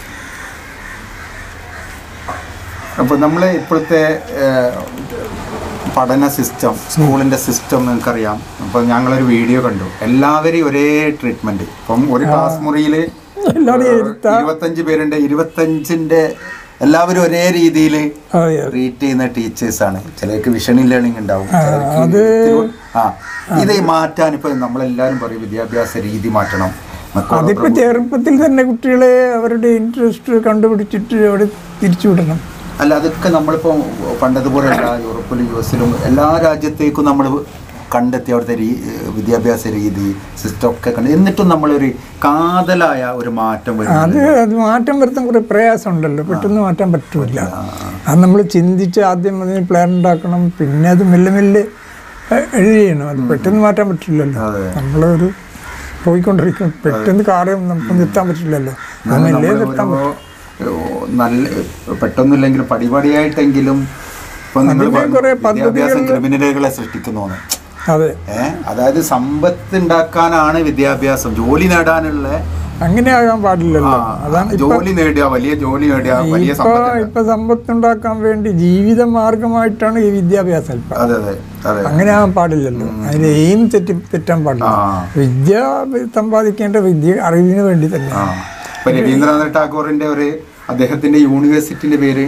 അപ്പോൾ നമ്മളെ ഇപ്പോഴത്തെ ഏഹ്, പഠന സിസ്റ്റം സ്കൂളിൻ്റെ സിസ്റ്റം നിങ്ങൾക്കറിയാം അപ്പോൾ ഞങ്ങളൊരു വീഡിയോ കണ്ടു എല്ലാവരെയും ഒരേ ട്രീറ്റ്മെൻറ്റ് ഇപ്പം ഒരു ക്ലാസ് മുറിയിൽ എല്ലാവരെയും ഇരുത്താ ഇരുപത്തഞ്ച് പേരുണ്ട് ഇരുപത്തഞ്ചിൻ്റെ എല്ലാവരും ഒരേ രീതിയിൽ അതെ ട്രീറ്റ് ചെയ്യുന്ന ടീച്ചേഴ്സാണ് ചിലർക്ക് വിഷൻ ലേണിംഗ് ഉണ്ടാവും ചിലർക്ക് അത് ഇത്തിരി- ആ ഇത് മാറ്റാൻ ഇപ്പൊ നമ്മളെല്ലാരും പറയും വിദ്യാഭ്യാസ രീതി മാറ്റണം എന്നൊക്കെ അതിപ്പോ ചെറുപ്പത്തിൽ തന്നെ കുട്ടികളെ അവരുടെ ഇൻട്രസ്റ്റ് കണ്ടുപിടിച്ചിട്ട് അവിടെ തിരിച്ചുവിടണം അല്ല അതൊക്കെ നമ്മളിപ്പോ പണ്ടതുപോലെ അല്ല യൂറോപ്പിലും യു എസിലും എല്ലാ രാജ്യത്തേക്കും നമ്മൾ കണ്ടെത്തി അവിടുത്തെ രീ വിദ്യാഭ്യാസ രീതി സിസ്റ്റം ഒക്കെ കണ്ട് എന്നിട്ടും നമ്മളൊരു കാതലായ ഒരു മാറ്റം അത് വരുന്നത് അത് മാറ്റം വരുത്താൻ കുറെ പ്രയാസമുണ്ടല്ലോ പെട്ടെന്ന് മാറ്റാൻ പറ്റൂല അത് നമ്മൾ ചിന്തിച്ച് ആദ്യം അതിന് പ്ലാൻ ഉണ്ടാക്കണം പിന്നെ അത് മെല്ലെ മെല്ലെ എ- എഴുതി ചെയ്യണം അത് പെട്ടെന്ന് മാറ്റാൻ പറ്റില്ലല്ലോ അതെ. നമ്മളൊരു പോയിക്കൊണ്ടിരിക്കും പെട്ടെന്ന് കാര്യം നമുക്ക് നിർത്താൻ പറ്റില്ലല്ലോ അത് മെല്ലെ നിർത്താൻ പറ്റും ഓ, നല്ല പെട്ടെന്നില്ലെങ്കിലും പടിപടിയായിട്ടെങ്കിലും ഇപ്പൊ നിങ്ങൾ അതിന് പറഞ്ഞു, കുറേ വിദ്യാഭ്യാസം പദ്ധതികൾ- ക്രിമിനലുകളെ സൃഷ്ടിക്കുന്നു അതെ ഏഹ് അതായത് സമ്പത്ത് ഉണ്ടാക്കാനാണ് വിദ്യാഭ്യാസം ജോലി നേടാനുള്ള അങ്ങനെ ആകാൻ പാടില്ലല്ലോ ആ, അതാണ് ഇപ്പൊ ജോലി നേടുക വലിയ ജോലി നേടുക വലിയ ഇപ്പൊ സമ്പത്ത് ഇപ്പൊ സമ്പത്തുണ്ടാക്കാൻ വേണ്ടി ജീവിത മാർഗമായിട്ടാണ് ഈ വിദ്യാഭ്യാസം ഇപ്പൊ അതെ അതെ അതെ അങ്ങനെ ആവാൻ പാടില്ലല്ലോ അതിന് എയിം തെറ്റി തെറ്റാൻ പാടില്ല ആ. വിദ്യ സമ്പാദിക്കേണ്ട വിദ്യ അറിവിന് വേണ്ടി തന്നെ ആ ഇപ്പൊ രവീന്ദ്രനാഥ് ടാഗോറിന്റെ ഒരു അദ്ദേഹത്തിന്റെ യൂണിവേഴ്സിറ്റിന്റെ പേര്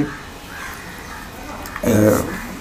ഏഹ്,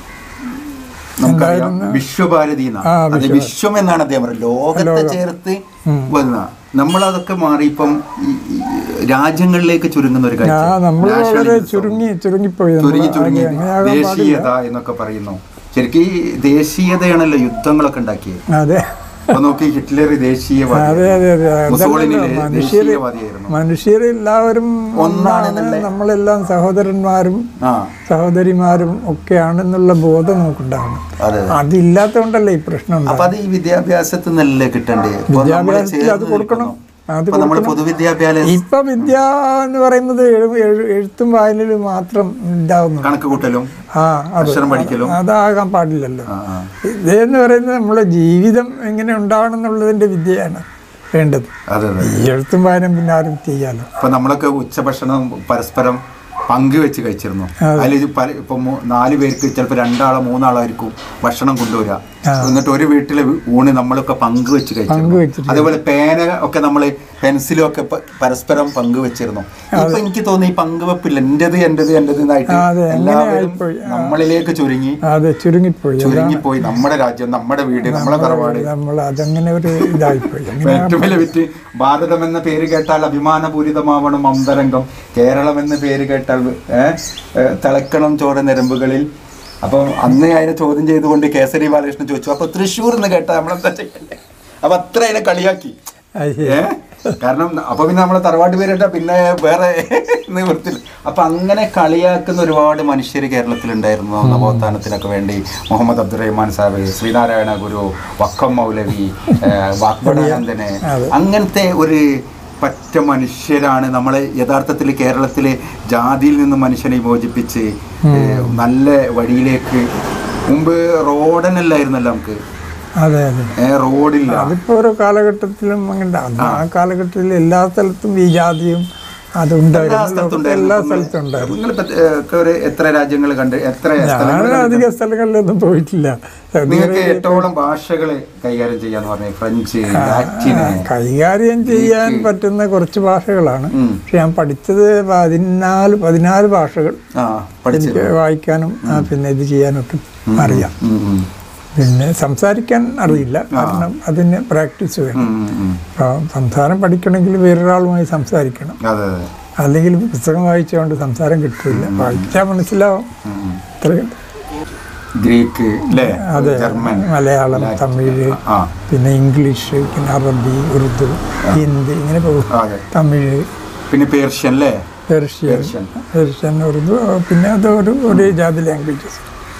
നമുക്കറിയാം വിശ്വഭാരതി എന്നാണ് ആ, അത് വിശ്വം എന്നാണ് അദ്ദേഹം പറയുന്നത് ലോകത്തെ ചേർത്ത് വന്ന നമ്മളതൊക്കെ മാറി ഇപ്പം ഈ- ഈ രാജ്യങ്ങളിലേക്ക് ചുരുങ്ങുന്ന ഒരു ആ കാര്യം നമ്മൾ വളരെ ചുരുങ്ങി ചുരുങ്ങിപ്പോയി നമ്മള്. ചുരുങ്ങി ചുരുങ്ങി അത് അങ്ങനെ ആകാൻ പാടില്ല ദേശീയത എന്നൊക്കെ പറയുന്നു ശരിക്കും ഈ ദേശീയതയാണല്ലോ യുദ്ധങ്ങളൊക്കെ ഉണ്ടാക്കിയത് അതെ അപ്പൊ നോക്കി ഹിറ്റ്ലർ ദേശീയവാദി അതെ അതെ അതെ മുസോളിനി അതല്ലല്ലോ മനുഷ്യർ ദേശീയവാദിയായിരുന്നു മനുഷ്യരെല്ലാവരും ഒന്നാണ് നമ്മളെല്ലാം സഹോദരന്മാരും ആ സഹോദരിമാരും ഒക്കെയാണെന്നുള്ള ബോധം നമുക്കുണ്ടാവണം അതെ അതില്ലാത്തതുകൊണ്ടല്ലേ ഈ പ്രശ്നം ഉണ്ടാവുന്നത്. അപ്പൊ അത് ഈ വിദ്യാഭ്യാസത്തിൽ നിന്നല്ലേ കിട്ടണ്ടേ ഇപ്പൊ നമ്മള് വിദ്യാഭ്യാസത്തിൽ അത് ചേർന്ന് കൊടുക്കണം. നിൽക്കുന്നു. അത് ഇപ്പൊ നമ്മള് പൊതുവിദ്യാഭ്യാസം ഇപ്പൊ വിദ്യ എന്ന് പറയുന്നത് എഴു- എഴു- എഴുത്തും വായനയിലും മാത്രം ഇതാവുന്നു കണക്ക് കൂട്ടലും ആ അത് അക്ഷരം പഠിക്കലും അതാകാൻ പാടില്ലല്ലോ ആ, ആ. ഇതെന്ന് പറയുന്നത് നമ്മളെ ജീവിതം എങ്ങനെ ഉണ്ടാവണം എന്നുള്ളതിന്റെ വിദ്യയാണ് വേണ്ടത് അതെ അതെ ഈ എഴുത്തും വായനയും പിന്നെ ആരും ചെയ്യാലോ ഇപ്പൊ നമ്മളൊക്കെ ഉച്ചഭക്ഷണം പരസ്പരം പങ്കുവെച്ച് കഴിച്ചിരുന്നു അതിൽ പല ഇപ്പൊ മൂ- നാല് പേർക്ക് ചിലപ്പോൾ രണ്ടാളോ മൂന്നാളോ ആയിരിക്കും ഭക്ഷണം കൊണ്ടുവരിക എന്നിട്ട് ഒരു വീട്ടിലെ ഊണ് നമ്മളൊക്കെ പങ്കുവെച്ച് കഴിച്ചിരുന്നു പങ്കുവെച്ചിട്ട് അതേപോലെ പേന ഒക്കെ നമ്മൾ പെൻസിലും ഒക്കെ പ- പരസ്പരം പങ്കുവെച്ചിരുന്നു ഇപ്പൊ എനിക്ക് തോന്നി ഈ പങ്കുവെപ്പില്ല എന്റേത് എന്റേത് എന്റേത് എന്നായിട്ട് ആ, അതെ, അങ്ങനെ എല്ലാവരും ആയിപ്പോയി. നമ്മളിലേക്ക് ചുരുങ്ങി അതെ ചുരുങ്ങിപ്പോയി ചുരുങ്ങിപ്പോയി നമ്മുടെ രാജ്യം നമ്മുടെ വീട് നമ്മുടെ തറവാട് നമ്മൾ അതങ്ങനെ ഒരു ഇതായിപ്പോയി ഇപ്പൊ അങ്ങനെ ഏറ്റവും വലിയ വിറ്റ് ഭാരതം എന്ന പേര് കേട്ടാൽ അഭിമാനപൂരിതമാവണം അന്തരംഗം കേരളം എന്ന പേര് കേട്ടാൽ ഏഹ്, ഏഹ്, തിളക്കണം ചോര ഞരമ്പുകളിൽ അപ്പം അന്ന് അതിനെ ചോദ്യം ചെയ്തുകൊണ്ട് കേസരി ബാലകൃഷ്ണൻ ചോദിച്ചു അപ്പൊ തൃശ്ശൂർ എന്ന് കേട്ടാൽ നമ്മളെന്താ ചെയ്യണ്ടേ അപ്പൊ അത്ര അതിനെ കളിയാക്കി അത് ശരി. ഏ കാരണം അപ്പൊ പിന്നെ നമ്മളെ തറവാട്ട് പേരിട്ട പിന്നെ വേറെ നിവൃത്തില്ല അപ്പൊ അങ്ങനെ കളിയാക്കുന്ന ഒരുപാട് മനുഷ്യർ കേരളത്തിലുണ്ടായിരുന്നു നവോത്ഥാനത്തിനൊക്കെ വേണ്ടി മുഹമ്മദ് അബ്ദുറഹ്മാൻ സാഹിബ് ശ്രീനാരായണ ഗുരു വക്കം മൗലവി വാഗ്ബടാനന്ദന് അങ്ങനത്തെ ഒരു പറ്റ മനുഷ്യരാണ് നമ്മളെ യഥാർത്ഥത്തിൽ കേരളത്തിലെ ജാതിയിൽ നിന്ന് മനുഷ്യനെ വിമോചിപ്പിച്ച് ഏ, നല്ല വഴിയിലേക്ക് മുമ്പ് റോഡനല്ലായിരുന്നല്ലോ നമുക്ക് അതെ അതെ ഏ, റോഡില്ല അതിപ്പോ ഓരോ കാലഘട്ടത്തിലും അങ്ങനെ അത് ആ കാലഘട്ടത്തിൽ എല്ലാ സ്ഥലത്തും ഈ ജാതിയും അതുണ്ടായിരുന്നു സ്ഥലത്തും എല്ലാ സ്ഥലത്തും ഉണ്ടായിരുന്നു നിങ്ങൾ ഒരു എത്ര രാജ്യങ്ങൾ കണ്ട് എത്ര സ്ഥലങ്ങൾ ഞാൻ അധിക സ്ഥലങ്ങളിലൊന്നും പോയിട്ടില്ല സൗദി നിങ്ങൾക്ക് എട്ടോളം ഭാഷകൾ കൈകാര്യം ചെയ്യാന്ന് പറഞ്ഞു ഫ്രഞ്ച് ലാറ്റിന് കൈകാര്യം ചെയ്യാൻ പറ്റുന്ന കുറച്ച് ഭാഷകളാണ് ഉം. പക്ഷെ ഞാൻ പഠിച്ചത് പതിനാല് പതിനാല് ഭാഷകൾ ആ പഠിച്ചു എനിക്ക് വായിക്കാനും ആ, പിന്നെ ഇത് ചെയ്യാനൊക്കെ അറിയാം ഉം, ഉം. പിന്നെ സംസാരിക്കാൻ അറിയില്ല കാരണം അതിന് പ്രാക്ടീസ് വേണം ഉം, ഉം, ഉം. അപ്പോൾ സംസാരം പഠിക്കണമെങ്കിൽ വേറൊരാളുമായി സംസാരിക്കണം അതെ അതെ അല്ലെങ്കിൽ പുസ്തകം വായിച്ചുകൊണ്ട് സംസാരം കിട്ടില്ല വായിച്ചാൽ മനസ്സിലാവും ഉം, ഉം. ഇത്രയും ഗ്രീക്ക് അല്ലേ അതെ ജർമ്മൻ മലയാളം തമിഴ് ആ പിന്നെ ഇംഗ്ലീഷ് പിന്നെ അറബി ഉറുദു ഹിന്ദി ഇങ്ങനെ പോകും അതെ തമിഴ് പിന്നെ പേർഷ്യൻ അല്ലേ പേർഷ്യൻ പേർഷ്യൻ പേർഷ്യൻ ഉറുദു പിന്നെ അത് ഒരു ഒരേ ജാതി ലാംഗ്വേജസ്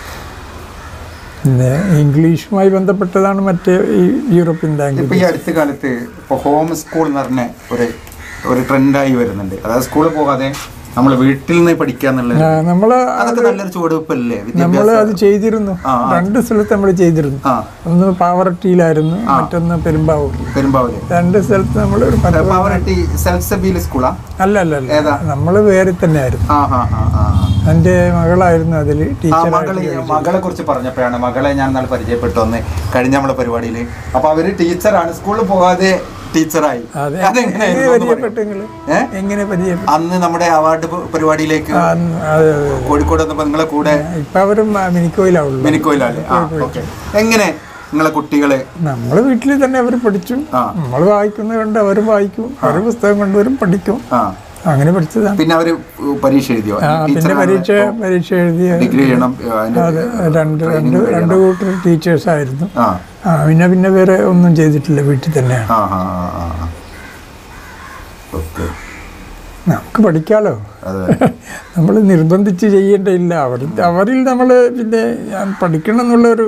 പിന്നെ ഇംഗ്ലീഷുമായി ബന്ധപ്പെട്ടതാണ് മറ്റേ ഈ യൂറോപ്യൻ ഇപ്പൊ ലാംഗ്വേജ് ഈ അടുത്ത കാലത്ത് ഇപ്പൊ ഹോം സ്കൂൾ എന്ന് പറഞ്ഞ ഒരു ഒരു ട്രെൻഡായി വരുന്നുണ്ട് അതായത് സ്കൂളിൽ പോകാതെ നമ്മൾ വീട്ടിൽ നിന്ന് പഠിക്കുക എന്നുള്ളത് നമ്മൾ അതൊക്കെ നല്ലൊരു ചുവടുവെപ്പല്ലേ നമ്മൾ വിദ്യാഭ്യാസം അത് ചെയ്തിരുന്നു ആ, രണ്ട് സ്ഥലത്ത് നമ്മൾ ചെയ്തിരുന്നു ആ ഒന്ന് പാവറട്ടിയിലായിരുന്നു മറ്റൊന്ന് പെരുമ്പാവൂർ പെരുമ്പാവൂര് രണ്ട് സ്ഥലത്ത് നമ്മൾ ഒരു പത്ത് പാവറട്ടി സെൽഫ് സബീൽ സ്കൂളാ അല്ല അല്ല അല്ല ഏതാ? നമ്മൾ വേറെ തന്നെയായിരുന്നു ആ ആ ആ ആ എൻ്റെ മകളായിരുന്നു അതിൽ ആ ടീച്ചർ മകളെ മകളെ കുറിച്ച് പറഞ്ഞപ്പോഴാണ് മകളെ ഞാൻ നാളെ പരിചയപ്പെട്ടു വന്ന് കഴിഞ്ഞ നമ്മളെ പരിപാടിയിൽ അപ്പൊ അവര് ടീച്ചറാണ് സ്കൂളിൽ പോകാതെ ടീച്ചറായി അതെ അതെങ്ങനെയായിരുന്നു എങ്ങനെ ഒന്ന് പറയോ? പരിചയപ്പെട്ടു നിങ്ങൾ ഏ? എങ്ങനെ പരിചയപ്പെട്ടു അന്ന് നമ്മുടെ അവാർഡ് പരിപാടിയിലേക്ക് ആ, അന്ന് അതെ അതെ കോഴിക്കോട് വന്നപ്പോ നിങ്ങളെ കൂടെ ഇപ്പം അവരും മിനിക്കോയിലാവുള്ളൂ മിനിക്കോയിലല്ലേ ആ ഓക്കെ എങ്ങനെ നിങ്ങളെ കുട്ടികളെ നമ്മൾ വീട്ടിൽ തന്നെ അവർ പഠിച്ചു ആ. നമ്മൾ വായിക്കുന്നത് കണ്ട് അവരും വായിക്കും അവർ പുസ്തകം കൊണ്ടുവരും പഠിക്കും ആ അങ്ങനെ പഠിച്ചതാണ് പിന്നെ അവര് പരീക്ഷ എഴുതിയോ ആ പിന്നെ പരീക്ഷ പരീക്ഷ എഴുതിയ ഡിഗ്രി ചെയ്യണം അതിന്റെ അത് രണ്ട് രണ്ട് രണ്ട് കൂട്ടർ ടീച്ചേഴ്സ് ആയിരുന്നു ആ ആ പിന്നെ പിന്നെ വേറെ ഒന്നും ചെയ്തിട്ടില്ല വീട്ടിൽ തന്നെയാണ് ആ ആ ആ ആ ഓക്കെ നമുക്ക് പഠിക്കാലോ അതെ നമ്മൾ നിർബന്ധിച്ച് ചെയ്യേണ്ടതില്ല അവർ അവരിൽ നമ്മൾ പിന്നെ ഞാൻ പഠിക്കണം എന്നുള്ളൊരു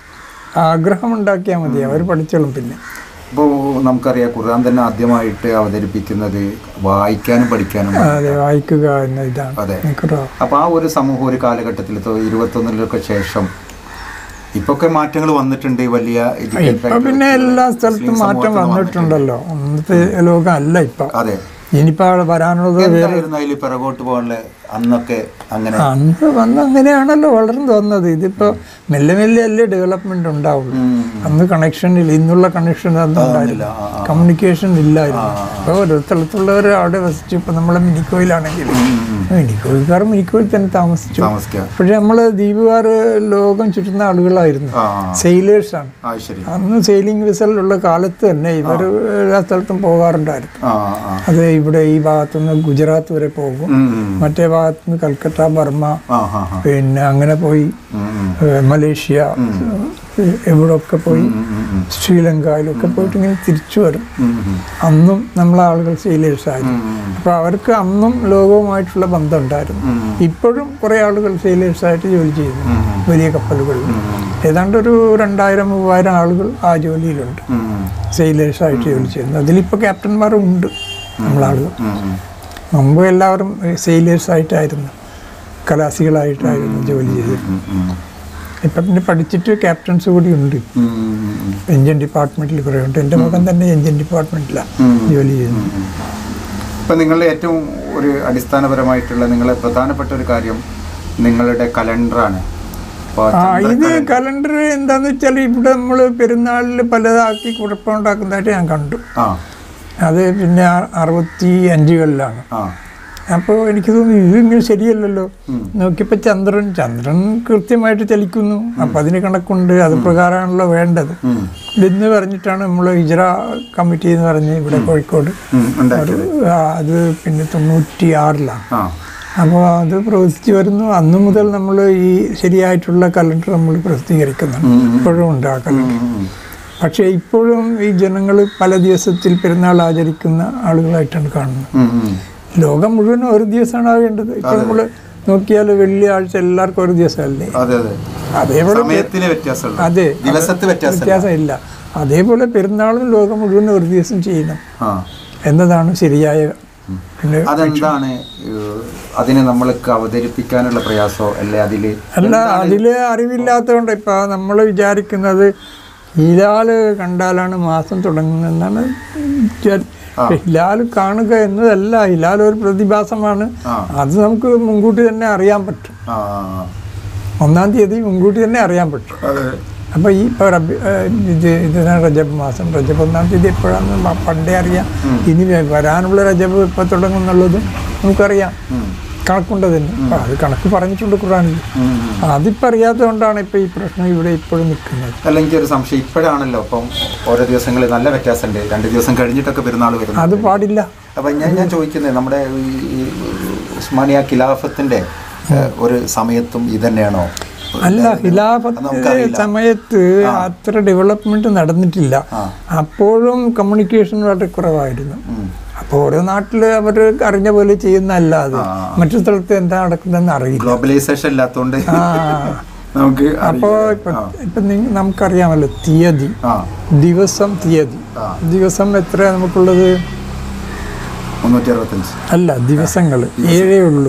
ആഗ്രഹം ഉണ്ടാക്കിയാൽ മതി അവർ പഠിച്ചോളും പിന്നെ ഇപ്പോൾ നമുക്കറിയാം ഖുർആൻ തന്നെ ആദ്യമായിട്ട് അവതരിപ്പിക്കുന്നത് വായിക്കാനും പഠിക്കാനും അതെ വായിക്കുക എന്ന ഇതാണ് അതെ. നിക്കറോ. അപ്പോൾ ആ ഒരു സമൂഹം ഒരു കാലഘട്ടത്തിൽ ഇരുപത്തൊന്നിലൊക്കെ ശേഷം ഇപ്പൊക്കെ മാറ്റങ്ങൾ വന്നിട്ടുണ്ട് വലിയ educated ഇപ്പൊ ആയിട്ടുള്ള പിന്നെ എല്ലാ സ്ഥലത്തും മുസ്ലിം മാറ്റം സമൂഹത്തിൽ വന്നിട്ടുണ്ടല്ലോ അന്നത്തെ ലോകം അല്ല ഇപ്പൊ അതെ ഇനിയിപ്പോ അവിടെ വരാനുള്ളത് എന്തായിരുന്നു അതിൽ പിറകോട്ട് പോകാനുള്ള അന്നൊക്കെ അങ്ങനെ അന്ന് വന്ന് അങ്ങനെയാണല്ലോ വളർന്നു വന്നത് ഇതിപ്പോ മെല്ലെ മെല്ലെ അല്ലേ ഡെവലപ്മെന്റ് ഉണ്ടാവുള്ളൂ ഉം. അന്ന് കണക്ഷൻ ഇല്ല ഇന്നുള്ള കണക്ഷൻ അന്ന് ഉണ്ടായില്ല ആ, ആ. കമ്മ്യൂണിക്കേഷൻ ഇല്ലായിരുന്നു ഇപ്പോൾ ഓരോ സ്ഥലത്തുള്ളവർ അവിടെ വസിച്ചു ഇപ്പൊ നമ്മളെ മിനിക്കോയിലാണെങ്കിൽ മിനിക്കോയിൽക്കാർ മിനിക്കോയിൽ തന്നെ താമസിച്ചു താമസിക്കുക പക്ഷെ നമ്മള് ദ്വീപുകാർ ലോകം ചുറ്റുന്ന ആളുകളായിരുന്നു ആ സെയിലേഴ്സ് ആണ് ആ ശരി അന്ന് സെയിലിംഗ് വിസലുള്ള കാലത്ത് തന്നെ ഇവർ എല്ലാ സ്ഥലത്തും പോകാറുണ്ടായിരുന്നു ആ ആ അത് ഇവിടെ ഈ ഭാഗത്തുനിന്ന് ഗുജറാത്ത് വരെ പോകും ഉം, ഉം. മറ്റേ ഭാഗത്തുനിന്ന് കൽക്കട്ട ബർമ്മ ആ ആ ആ പിന്നെ അങ്ങനെ പോയി ഉം, ഉം. ഏഹ് മലേഷ്യ എവിടെയൊക്കെ പോയി ഉം, ഉം, ഉം. ശ്രീലങ്കയിലൊക്കെ പോയിട്ട് ഇങ്ങനെ തിരിച്ചു വരും ഉം, ഉം. അന്നും നമ്മളെ ആളുകൾ സെയിലേഴ്സ് ആയിരുന്നു അപ്പോൾ അവർക്ക് അന്നും ലോകവുമായിട്ടുള്ള ബന്ധം ഉണ്ടായിരുന്നു ഇപ്പോഴും കുറേ ആളുകൾ സെയിലേഴ്സ് ആയിട്ട് ജോലി ചെയ്യുന്നു വലിയ കപ്പലുകളിൽ ഏതാണ്ട് ഒരു രണ്ടായിരം മൂവായിരം ആളുകൾ ആ ജോലിയിലുണ്ട് ഉം, ഉം. സെയിലേഴ്സ് ആയിട്ട് ജോലി ചെയ്യുന്നു അതിലിപ്പോൾ ക്യാപ്റ്റന്മാരും ഉണ്ട് നമ്മളാളുകൾ ഉം, ഉം. മുമ്പ് എല്ലാവരും സെയിലേഴ്സ് ആയിട്ടായിരുന്നു കലാസികളായിട്ടായിരുന്നു ജോലി ചെയ്തത് ഉം, ഉം. ഇപ്പം പിന്നെ പഠിച്ചിട്ട് ക്യാപ്റ്റൻസ് കൂടി ഉണ്ട് ഉം, ഉം, ഉം. എഞ്ചിൻ ഡിപ്പാർട്ട്മെന്റിൽ കുറേ ഉണ്ട് എൻ്റെ മകൻ തന്നെ എഞ്ചിൻ ഡിപ്പാർട്ട്മെന്റിലാണ് ജോലി ചെയ്യുന്നത് ഇപ്പം നിങ്ങളുടെ ഏറ്റവും ഒരു അടിസ്ഥാനപരമായിട്ടുള്ള നിങ്ങളെ പ്രധാനപ്പെട്ട ഒരു കാര്യം നിങ്ങളുടെ കലണ്ടറാണ് അപ്പോൾ ആ ഇത് കലണ്ടർ എന്താന്ന് വെച്ചാൽ ഇവിടെ നമ്മൾ പെരുന്നാളിൽ പലതാക്കി കുഴപ്പമുണ്ടാക്കുന്നതായിട്ട് ഞാൻ കണ്ടു ആ അത് പിന്നെ അ- അറുപത്തി അഞ്ചുകളിലാണ് ആ അപ്പോൾ എനിക്ക് തോന്നി ഇതിങ്ങനെ ശരിയല്ലല്ലോ നോക്കിയപ്പോൾ ചന്ദ്രൻ ചന്ദ്രൻ കൃത്യമായിട്ട് ചലിക്കുന്നു അപ്പം അതിന് കണക്കുണ്ട് അത് പ്രകാരമാണല്ലോ വേണ്ടത് ഉം, എന്ന് പറഞ്ഞിട്ടാണ് നമ്മൾ ഹിജറ കമ്മിറ്റി എന്ന് പറഞ്ഞ് ഇവിടെ കോഴിക്കോട് ഉം, ഉണ്ടാക്കിയത് ആ, അത് പിന്നെ തൊണ്ണൂറ്റി ആറിലാണ് ആ അപ്പോൾ അത് പ്രവർത്തിച്ച് വരുന്നു അന്നു മുതൽ നമ്മൾ ഈ ശരിയായിട്ടുള്ള കലണ്ടർ നമ്മൾ പ്രസിദ്ധീകരിക്കുന്നുണ്ട് ഇപ്പോഴും ഉണ്ട് ആ കലണ്ടർ ഉം, ഉം. പക്ഷേ ഇപ്പോഴും ഈ ജനങ്ങൾ പല ദിവസത്തിൽ പെരുന്നാൾ ആചരിക്കുന്ന ആളുകളായിട്ടാണ് കാണുന്നത് ഉം, ഉം. ലോകം മുഴുവനും ഒരു ദിവസമാണ് ആവേണ്ടത് ഇപ്പൊ നമ്മൾ നോക്കിയാൽ വെള്ളിയാഴ്ച എല്ലാവർക്കും ഒരു ദിവസമല്ലേ അതെ അതെ അതേപോലെ സമയത്തിലെ വ്യത്യാസമുള്ളൂ അതെ ദിവസത്തെ വ്യത്യാസം വ്യത്യാസമില്ല അതേപോലെ പെരുന്നാളും ലോകം മുഴുവനും ഒരു ദിവസം ചെയ്യണം ആ എന്നതാണ് ശരിയായ പിന്നെ അതെന്താണ് ഏഹ്, അതിനെ നമ്മൾക്ക് അവതരിപ്പിക്കാനുള്ള പ്രയാസോ അല്ലെ അതില് അല്ല അതില് അറിവില്ലാത്തതുകൊണ്ട് ഇപ്പൊ നമ്മൾ വിചാരിക്കുന്നത് ഹിലാല് കണ്ടാലാണ് മാസം തുടങ്ങുന്നതെന്നാണ് വിചാരി- പക്ഷെ ഹിലാൽ കാണുക എന്നതല്ല ഹിലാൽ ഒരു പ്രതിഭാസമാണ് ആ. അത് നമുക്ക് മുൻകൂട്ടി തന്നെ അറിയാൻ പറ്റും ആ ആ, ഒന്നാം തീയതി മുൻകൂട്ടി തന്നെ അറിയാൻ പറ്റും ആ. അതെ അപ്പോൾ ഈ ഇപ്പോൾ റബി ഏഹ് ഇത് ഇതിനാണ് റജബ് മാസം റജബ് ഒന്നാം തീയതി എപ്പോഴാണെന്ന് മ- പണ്ടേ അറിയാം ഇനി വ- വരാനുള്ള റജബ് ഇപ്പോൾ തുടങ്ങും എന്നുള്ളതും നമുക്കറിയാം കണക്കുണ്ട് അതിന് അപ്പോൾ അത് കണക്ക് പറഞ്ഞിട്ടുണ്ട് ഖുറാനിൽ ഉം, ഉം. അതിപ്പോൾ അറിയാത്തതുകൊണ്ടാണ് ഇപ്പോൾ ഈ പ്രശ്നം ഇവിടെ ഇപ്പോഴും നിൽക്കുന്നത് അല്ലെങ്കിൽ ഒരു സംശയം ഇപ്പോഴാണല്ലോ അപ്പം ഓരോ ദിവസങ്ങളിൽ നല്ല വ്യത്യാസമുണ്ട് രണ്ട് ദിവസം കഴിഞ്ഞിട്ടൊക്കെ പെരുന്നാൾ വരുന്നത് അത് പാടില്ല അപ്പം ഞാൻ ഞാൻ ചോദിക്കുന്നത് നമ്മുടെ ഈ ഈ ഉസ്മാനിയ ഖിലാഫത്തിന്റെ ഏഹ്, ഒരു സമയത്തും ഇതന്നെയാണോ അല്ല അത് ഖിലാഫത്ത് നമുക്കറിയില്ല. സമയത്ത് അത്ര ഡെവലപ്മെന്റ് നടന്നിട്ടില്ല ആ. അപ്പോഴും കമ്മ്യൂണിക്കേഷൻ വളരെ കുറവായിരുന്നു ഉം. അപ്പോൾ ഓരോ നാട്ടിൽ അവർ അറിഞ്ഞ പോലെ ചെയ്യുന്നതല്ലാതെ ആ. മറ്റു സ്ഥലത്ത് എന്താ നടക്കുന്നതെന്ന് അറിയില്ല ഗ്ലോബലൈസേഷൻ ഇല്ലാത്തതുകൊണ്ട് ആ നമുക്ക് അപ്പോൾ അറിയില്ല. ഇപ്പം ഇപ്പം നി- നമുക്കറിയാമല്ലോ തീയതി ആ ദിവസം തീയതി ആ. ദിവസം എത്ര നമുക്കുള്ളത് മുന്നൂറ്റി അറുപത്തഞ്ച് അല്ല ദിവസങ്ങൾ ഏഴേ ഉള്ളൂ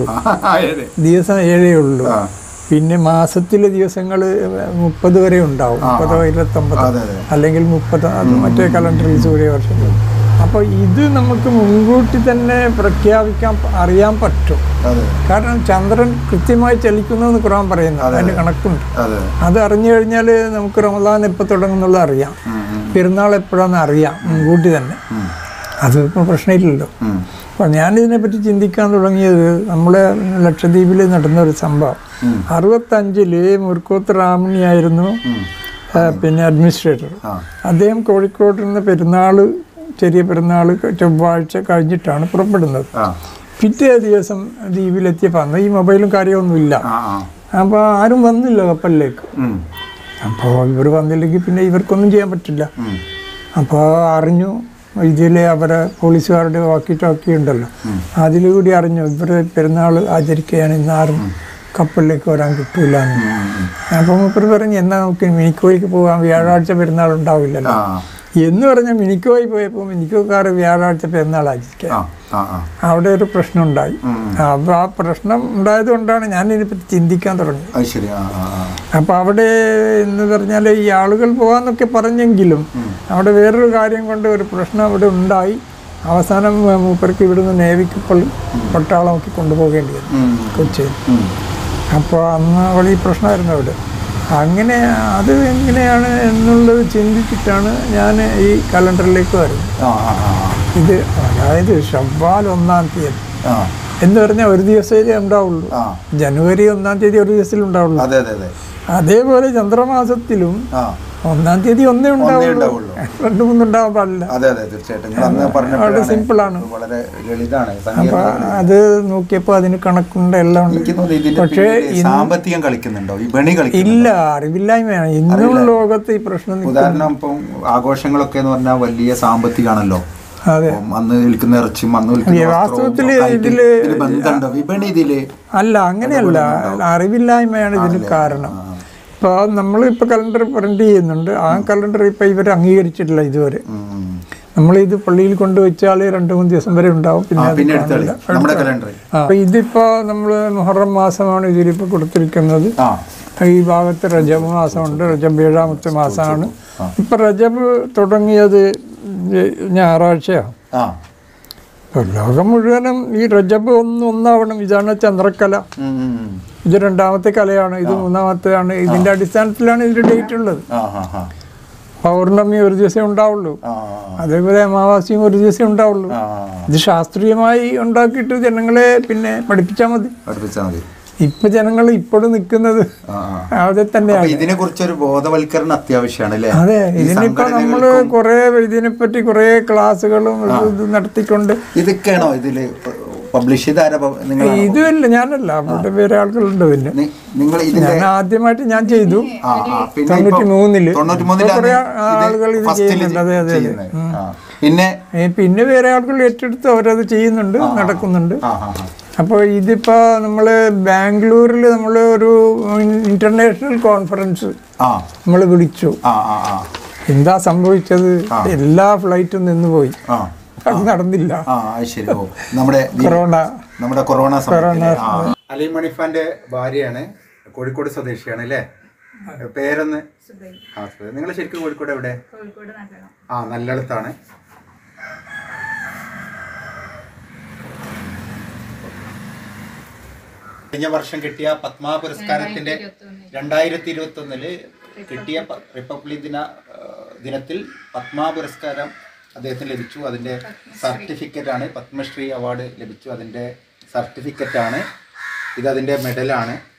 ദിവസം ഏഴേ ഉള്ളൂ ആ. പിന്നെ മാസത്തിലെ ദിവസങ്ങൾ മുപ്പത് വരെ ഉണ്ടാവും മുപ്പതോ ഇരുപത്തൊമ്പതോ അതെ അതെ അല്ലെങ്കിൽ മുപ്പത് അത് മറ്റേ കലണ്ടറിൽ സൂര്യവർഷത്തിൽ അപ്പോൾ ഇത് നമുക്ക് മുൻകൂട്ടി തന്നെ പ്രഖ്യാപിക്കാൻ പ- അറിയാൻ പറ്റും അതെ കാരണം ചന്ദ്രൻ കൃത്യമായി ചലിക്കുന്നു എന്ന് ഖുറാൻ പറയുന്നു അതിന് കണക്കുണ്ട് അതെ അത് അറിഞ്ഞു കഴിഞ്ഞാൽ നമുക്ക് റമദാൻ എപ്പോൾ തുടങ്ങുന്നുള്ളത് അറിയാം ഉം, ഉം, പെരുന്നാൾ എപ്പോഴാണെന്ന് അറിയാം മുൻകൂട്ടി തന്നെ ഉം, അത് ഇപ്പോൾ പ്രശ്നമില്ലല്ലോ ഉം. അപ്പോൾ ഞാനിതിനെപ്പറ്റി ചിന്തിക്കാൻ തുടങ്ങിയത് നമ്മുടെ ലക്ഷദ്വീപിൽ നടന്ന ഒരു സംഭവം ഉം. അറുപത്തഞ്ചില് മുർക്കോത്ത് റാമണിയായിരുന്നു ഉം. ആ, പിന്നെ അഡ്മിനിസ്ട്രേറ്റർ ആ അദ്ദേഹം കോഴിക്കോട് നിന്ന് പെരുന്നാൾ ചെറിയ പെരുന്നാൾ ചൊവ്വാഴ്ച കഴിഞ്ഞിട്ടാണ് പുറപ്പെടുന്നത് ആ പിറ്റേ ദിവസം ദ്വീപിലെത്തിയപ്പോൾ അന്ന് ഈ മൊബൈലും കാര്യമൊന്നുമില്ല ആ ആ അപ്പോൾ ആരും വന്നില്ല കപ്പലിലേക്ക് ഉം, അപ്പോൾ ഇവർ വന്നില്ലെങ്കിൽ പിന്നെ ഇവർക്കൊന്നും ചെയ്യാൻ പറ്റില്ല ഉം. അപ്പോൾ അറിഞ്ഞു ഇതിൽ അവരെ പോലീസുകാരുടെ വാക്കി ടോക്കി ഉണ്ടല്ലോ അതിലൂടെ അറിഞ്ഞു ഇവർ പെരുന്നാൾ ആചരിക്കുകയാണ് ഇന്നാരും കപ്പലിലേക്ക് വരാൻ കിട്ടൂല എന്ന് അപ്പോൾ മൂപ്പർ പറഞ്ഞു എന്നാ നമുക്ക് മിനിക്കോയ്ക്ക് പോകാം വ്യാഴാഴ്ച പെരുന്നാൾ ഉണ്ടാവില്ലല്ലോ ആ എന്ന് പറഞ്ഞാൽ മിനിക്കോയി പോയപ്പോൾ മിനിക്കോക്കാർ വ്യാഴാഴ്ച പെരുന്നാൾ ആചരിക്കുക ആ ആ ആ അവിടെ ഒരു പ്രശ്നം ഉണ്ടായി അപ്പോൾ ആ പ്രശ്നം ഉണ്ടായത് കൊണ്ടാണ് ഞാൻ ഇതിനെപ്പറ്റി ചിന്തിക്കാൻ തുടങ്ങിയത് അത് ശരി ആ ആ ആ അപ്പോൾ അവിടെ എന്ന് പറഞ്ഞാൽ ഈ ആളുകൾ പോകാന്നൊക്കെ പറഞ്ഞെങ്കിലും അവിടെ വേറൊരു കാര്യം കൊണ്ട് ഒരു പ്രശ്നം അവിടെ ഉണ്ടായി അവസാനം മൂപ്പർക്ക് ഇവിടുന്ന് നേവി കപ്പൽ പട്ടാളമൊക്കെ കൊണ്ടുപോകേണ്ടി വന്നു ഉം, കൊച്ചിയിൽ ഉം. അപ്പോൾ അന്ന് വലിയ പ്രശ്നമായിരുന്നു അവിടെ അങ്ങനെ അത് എങ്ങനെയാണ് എന്നുള്ളത് ചിന്തിച്ചിട്ടാണ് ഞാൻ ഈ കലണ്ടറിലേക്ക് വരുന്നത് ആ ആ ആ ഇത് അതായത് ഷവ്വാൽ ഒന്നാം തീയതി ആ എന്ന് പറഞ്ഞാൽ ഒരു ദിവസമേ ഉണ്ടാവുള്ളൂ ആ ജനുവരി ഒന്നാം തീയതി ഒരു ദിവസത്തിൽ ഉണ്ടാവുള്ളൂ അതെ അതെ അതെ അതേപോലെ ചന്ദ്രമാസത്തിലും ആ ഒന്നാം തീയതി ഒന്നേ ഉണ്ടാവുള്ളൂ ഉണ്ടാവുള്ളൂ. രണ്ട് മൂന്നുണ്ടാവാൻ പാടില്ല അതെ അതെ തീർച്ചയായിട്ടും നിങ്ങൾ അന്ന് വളരെ പറഞ്ഞപ്പോഴാണ് സിമ്പിളാണ് വളരെ ലളിതാണ് അപ്പൊ സങ്കീർണ്ണമാണ്. അത് നോക്കിയപ്പോൾ അതിന് കണക്കുണ്ട് എല്ലാം ഉണ്ട് എനിക്ക് തോന്നുന്നു ഇതിന്റെ പക്ഷേ പിന്നില് സാമ്പത്തികം കളിക്കുന്നുണ്ടോ വിപണി കളിക്കുന്നുണ്ടോ ഇല്ല അറിവില്ലായ്മയാണ് ഇന്നും ലോകത്ത് ഈ പ്രശ്നം നി- ഉദാഹരണം ഇപ്പം ആഘോഷങ്ങളൊക്കെ എന്ന് പറഞ്ഞാൽ വലിയ സാമ്പത്തികമാണല്ലോ അതെ അപ്പം അന്ന് വിൽക്കുന്ന ഇറച്ചിയും അന്ന് വിൽക്കുന്ന ഈ വസ്ത്രവും വാസ്തവത്തില് ഒക്കെ ആയിട്ട് ഇതില് ഇതില് ബന്ധമുണ്ടോ വിപണി ഇതില് അല്ല അങ്ങനെയല്ല അറിവില്ലായ്മയാണ് ഇതിന് കാരണം ഇപ്പോൾ നമ്മൾ ഇപ്പോൾ കലണ്ടർ പ്രിന്റ് ചെയ്യുന്നുണ്ട് ആ കലണ്ടർ ഇപ്പോൾ ഇവർ അംഗീകരിച്ചിട്ടില്ല ഇതുവരെ ഉം. നമ്മളിത് പള്ളിയിൽ കൊണ്ടുവച്ചാൽ രണ്ട് മൂന്ന് ദിവസം വരെ ഉണ്ടാവും ആ, പിന്നെ അത് പിന്നെ എടുത്തളി കാണില്ല. നമ്മുടെ കലണ്ടർ ആ, അപ്പൊ ഇതിപ്പോ നമ്മൾ മുഹറം മാസമാണ് ഇതിലിപ്പോ കൊടുത്തിരിക്കുന്നത് ആ ഈ ഭാഗത്ത് റജബ് മാസമുണ്ട് റജബ് ഏഴാമത്തെ മാസമാണ് ഇപ്പൊ റജബ് തുടങ്ങിയത് ഞായറാഴ്ചയാണ് ആ ഇപ്പൊ ലോകം മുഴുവനും ഈ റജബ് ഒന്ന് ഒന്നാവണം ഇതാണ് ചന്ദ്രക്കല ഉം, ഉം, ഉം. ഇത് രണ്ടാമത്തെ കലയാണ് ഇത് മൂന്നാമത്തെയാണ് ഇതിന്റെ അടിസ്ഥാനത്തിലാണ് ഇതിന്റെ ഡേറ്റ് ഉള്ളത് ആ ആ ആ പൗർണമി ഒരു ദിവസമേ ഉണ്ടാവുള്ളൂ ആ അതേപോലെ അമാവാസിയും ഒരു ദിവസമേ ഉണ്ടാവുള്ളൂ ആ ഇത് ശാസ്ത്രീയമായി ഉണ്ടാക്കിയിട്ട് ജനങ്ങളെ പിന്നെ പഠിപ്പിച്ചാൽ മതി പഠിപ്പിച്ചാൽ മതി ഇപ്പൊ ജനങ്ങൾ ഇപ്പോഴും നിൽക്കുന്നത് ആ ആ അവിടെ അപ്പൊ തന്നെയാണ് ഇതിനെ കുറിച്ചൊരു ബോധവൽക്കരണം അത്യാവശ്യമാണ് അല്ലേ അതെ ഈ ഇതിനിപ്പോ നമ്മള് സംഘടനകൾക്കും കുറെ ഇതിനെപ്പറ്റി കുറെ ക്ലാസ്സുകളും ഇത് ഇത് നടത്തിക്കൊണ്ട് ഇതൊക്കെയാണോ ഇതില് പബ്ലിഷ് ചെയ്ത ആരാ പ- നിങ്ങൾ ഇതുമല്ല ഞാനല്ല അവിടെ വേറെ ആൾക്കാരുണ്ട് പിന്നെ നി- നിങ്ങൾ ഇതിന്റെ ഞാൻ ആദ്യമായിട്ട് ഞാൻ ചെയ്തു ആ ആ പിന്നെ തൊണ്ണൂറ്റി ഇപ്പം മൂന്നില് തൊണ്ണൂറ്റി ഇപ്പൊ കുറെ ആളുകൾ മൂന്നിലാണ് ഇത് ഫസ്റ്റിൽ ചെയ്യുന്നുണ്ട് അതെ അതെ അതെ ചെയ്യുന്നത് ആ. പിന്നെ ഏ, പിന്നെ വേറെ ആൾക്കാർ ഏറ്റെടുത്ത് അവരത് ചെയ്യുന്നുണ്ട് നടക്കുന്നുണ്ട് ആ ആ ആ. അപ്പോൾ ഇതിപ്പോൾ നമ്മൾ ബാംഗ്ലൂരിൽ നമ്മൾ ഒരു ഇന്റർനാഷണൽ കോൺഫറൻസ് ആ നമ്മൾ വിളിച്ചു ആ ആ ആ എന്താ സംഭവിച്ചത് എല്ലാ ഫ്ലൈറ്റും നിന്നുപോയി ആ അത് നടന്നില്ല ആ അത് ശരി ഓ നമ്മുടെ ദി- കൊറോണ നമ്മുടെ കൊറോണ സമയത്തില് ആ. അലി മണിഫാന്റെ ഭാര്യയാണ് കോഴിക്കോട് സ്വദേശിയാണ് അല്ലേ പേരൊന്ന് ആ നിങ്ങൾ ശരിക്കും കോഴിക്കോട് എവിടെ ആ നല്ലടത്താണ് കഴിഞ്ഞ വർഷം കിട്ടിയ പത്മ പുരസ്കാരത്തിന്റെ രണ്ടായിരത്തി ഇരുപത്തി ഒന്നില് കിട്ടിയ പ- റിപ്പബ്ലിക് ദിന ആ, ദിനത്തിൽ പത്മ പുരസ്കാരം അദ്ദേഹത്തിന് ലഭിച്ചു അതിന്റെ സർട്ടിഫിക്കറ്റ് ആണ് പത്മശ്രീ അവാർഡ് ലഭിച്ചു അതിന്റെ സർട്ടിഫിക്കറ്റ് ആണ് ഇത് അതിന്റെ മെഡലാണ്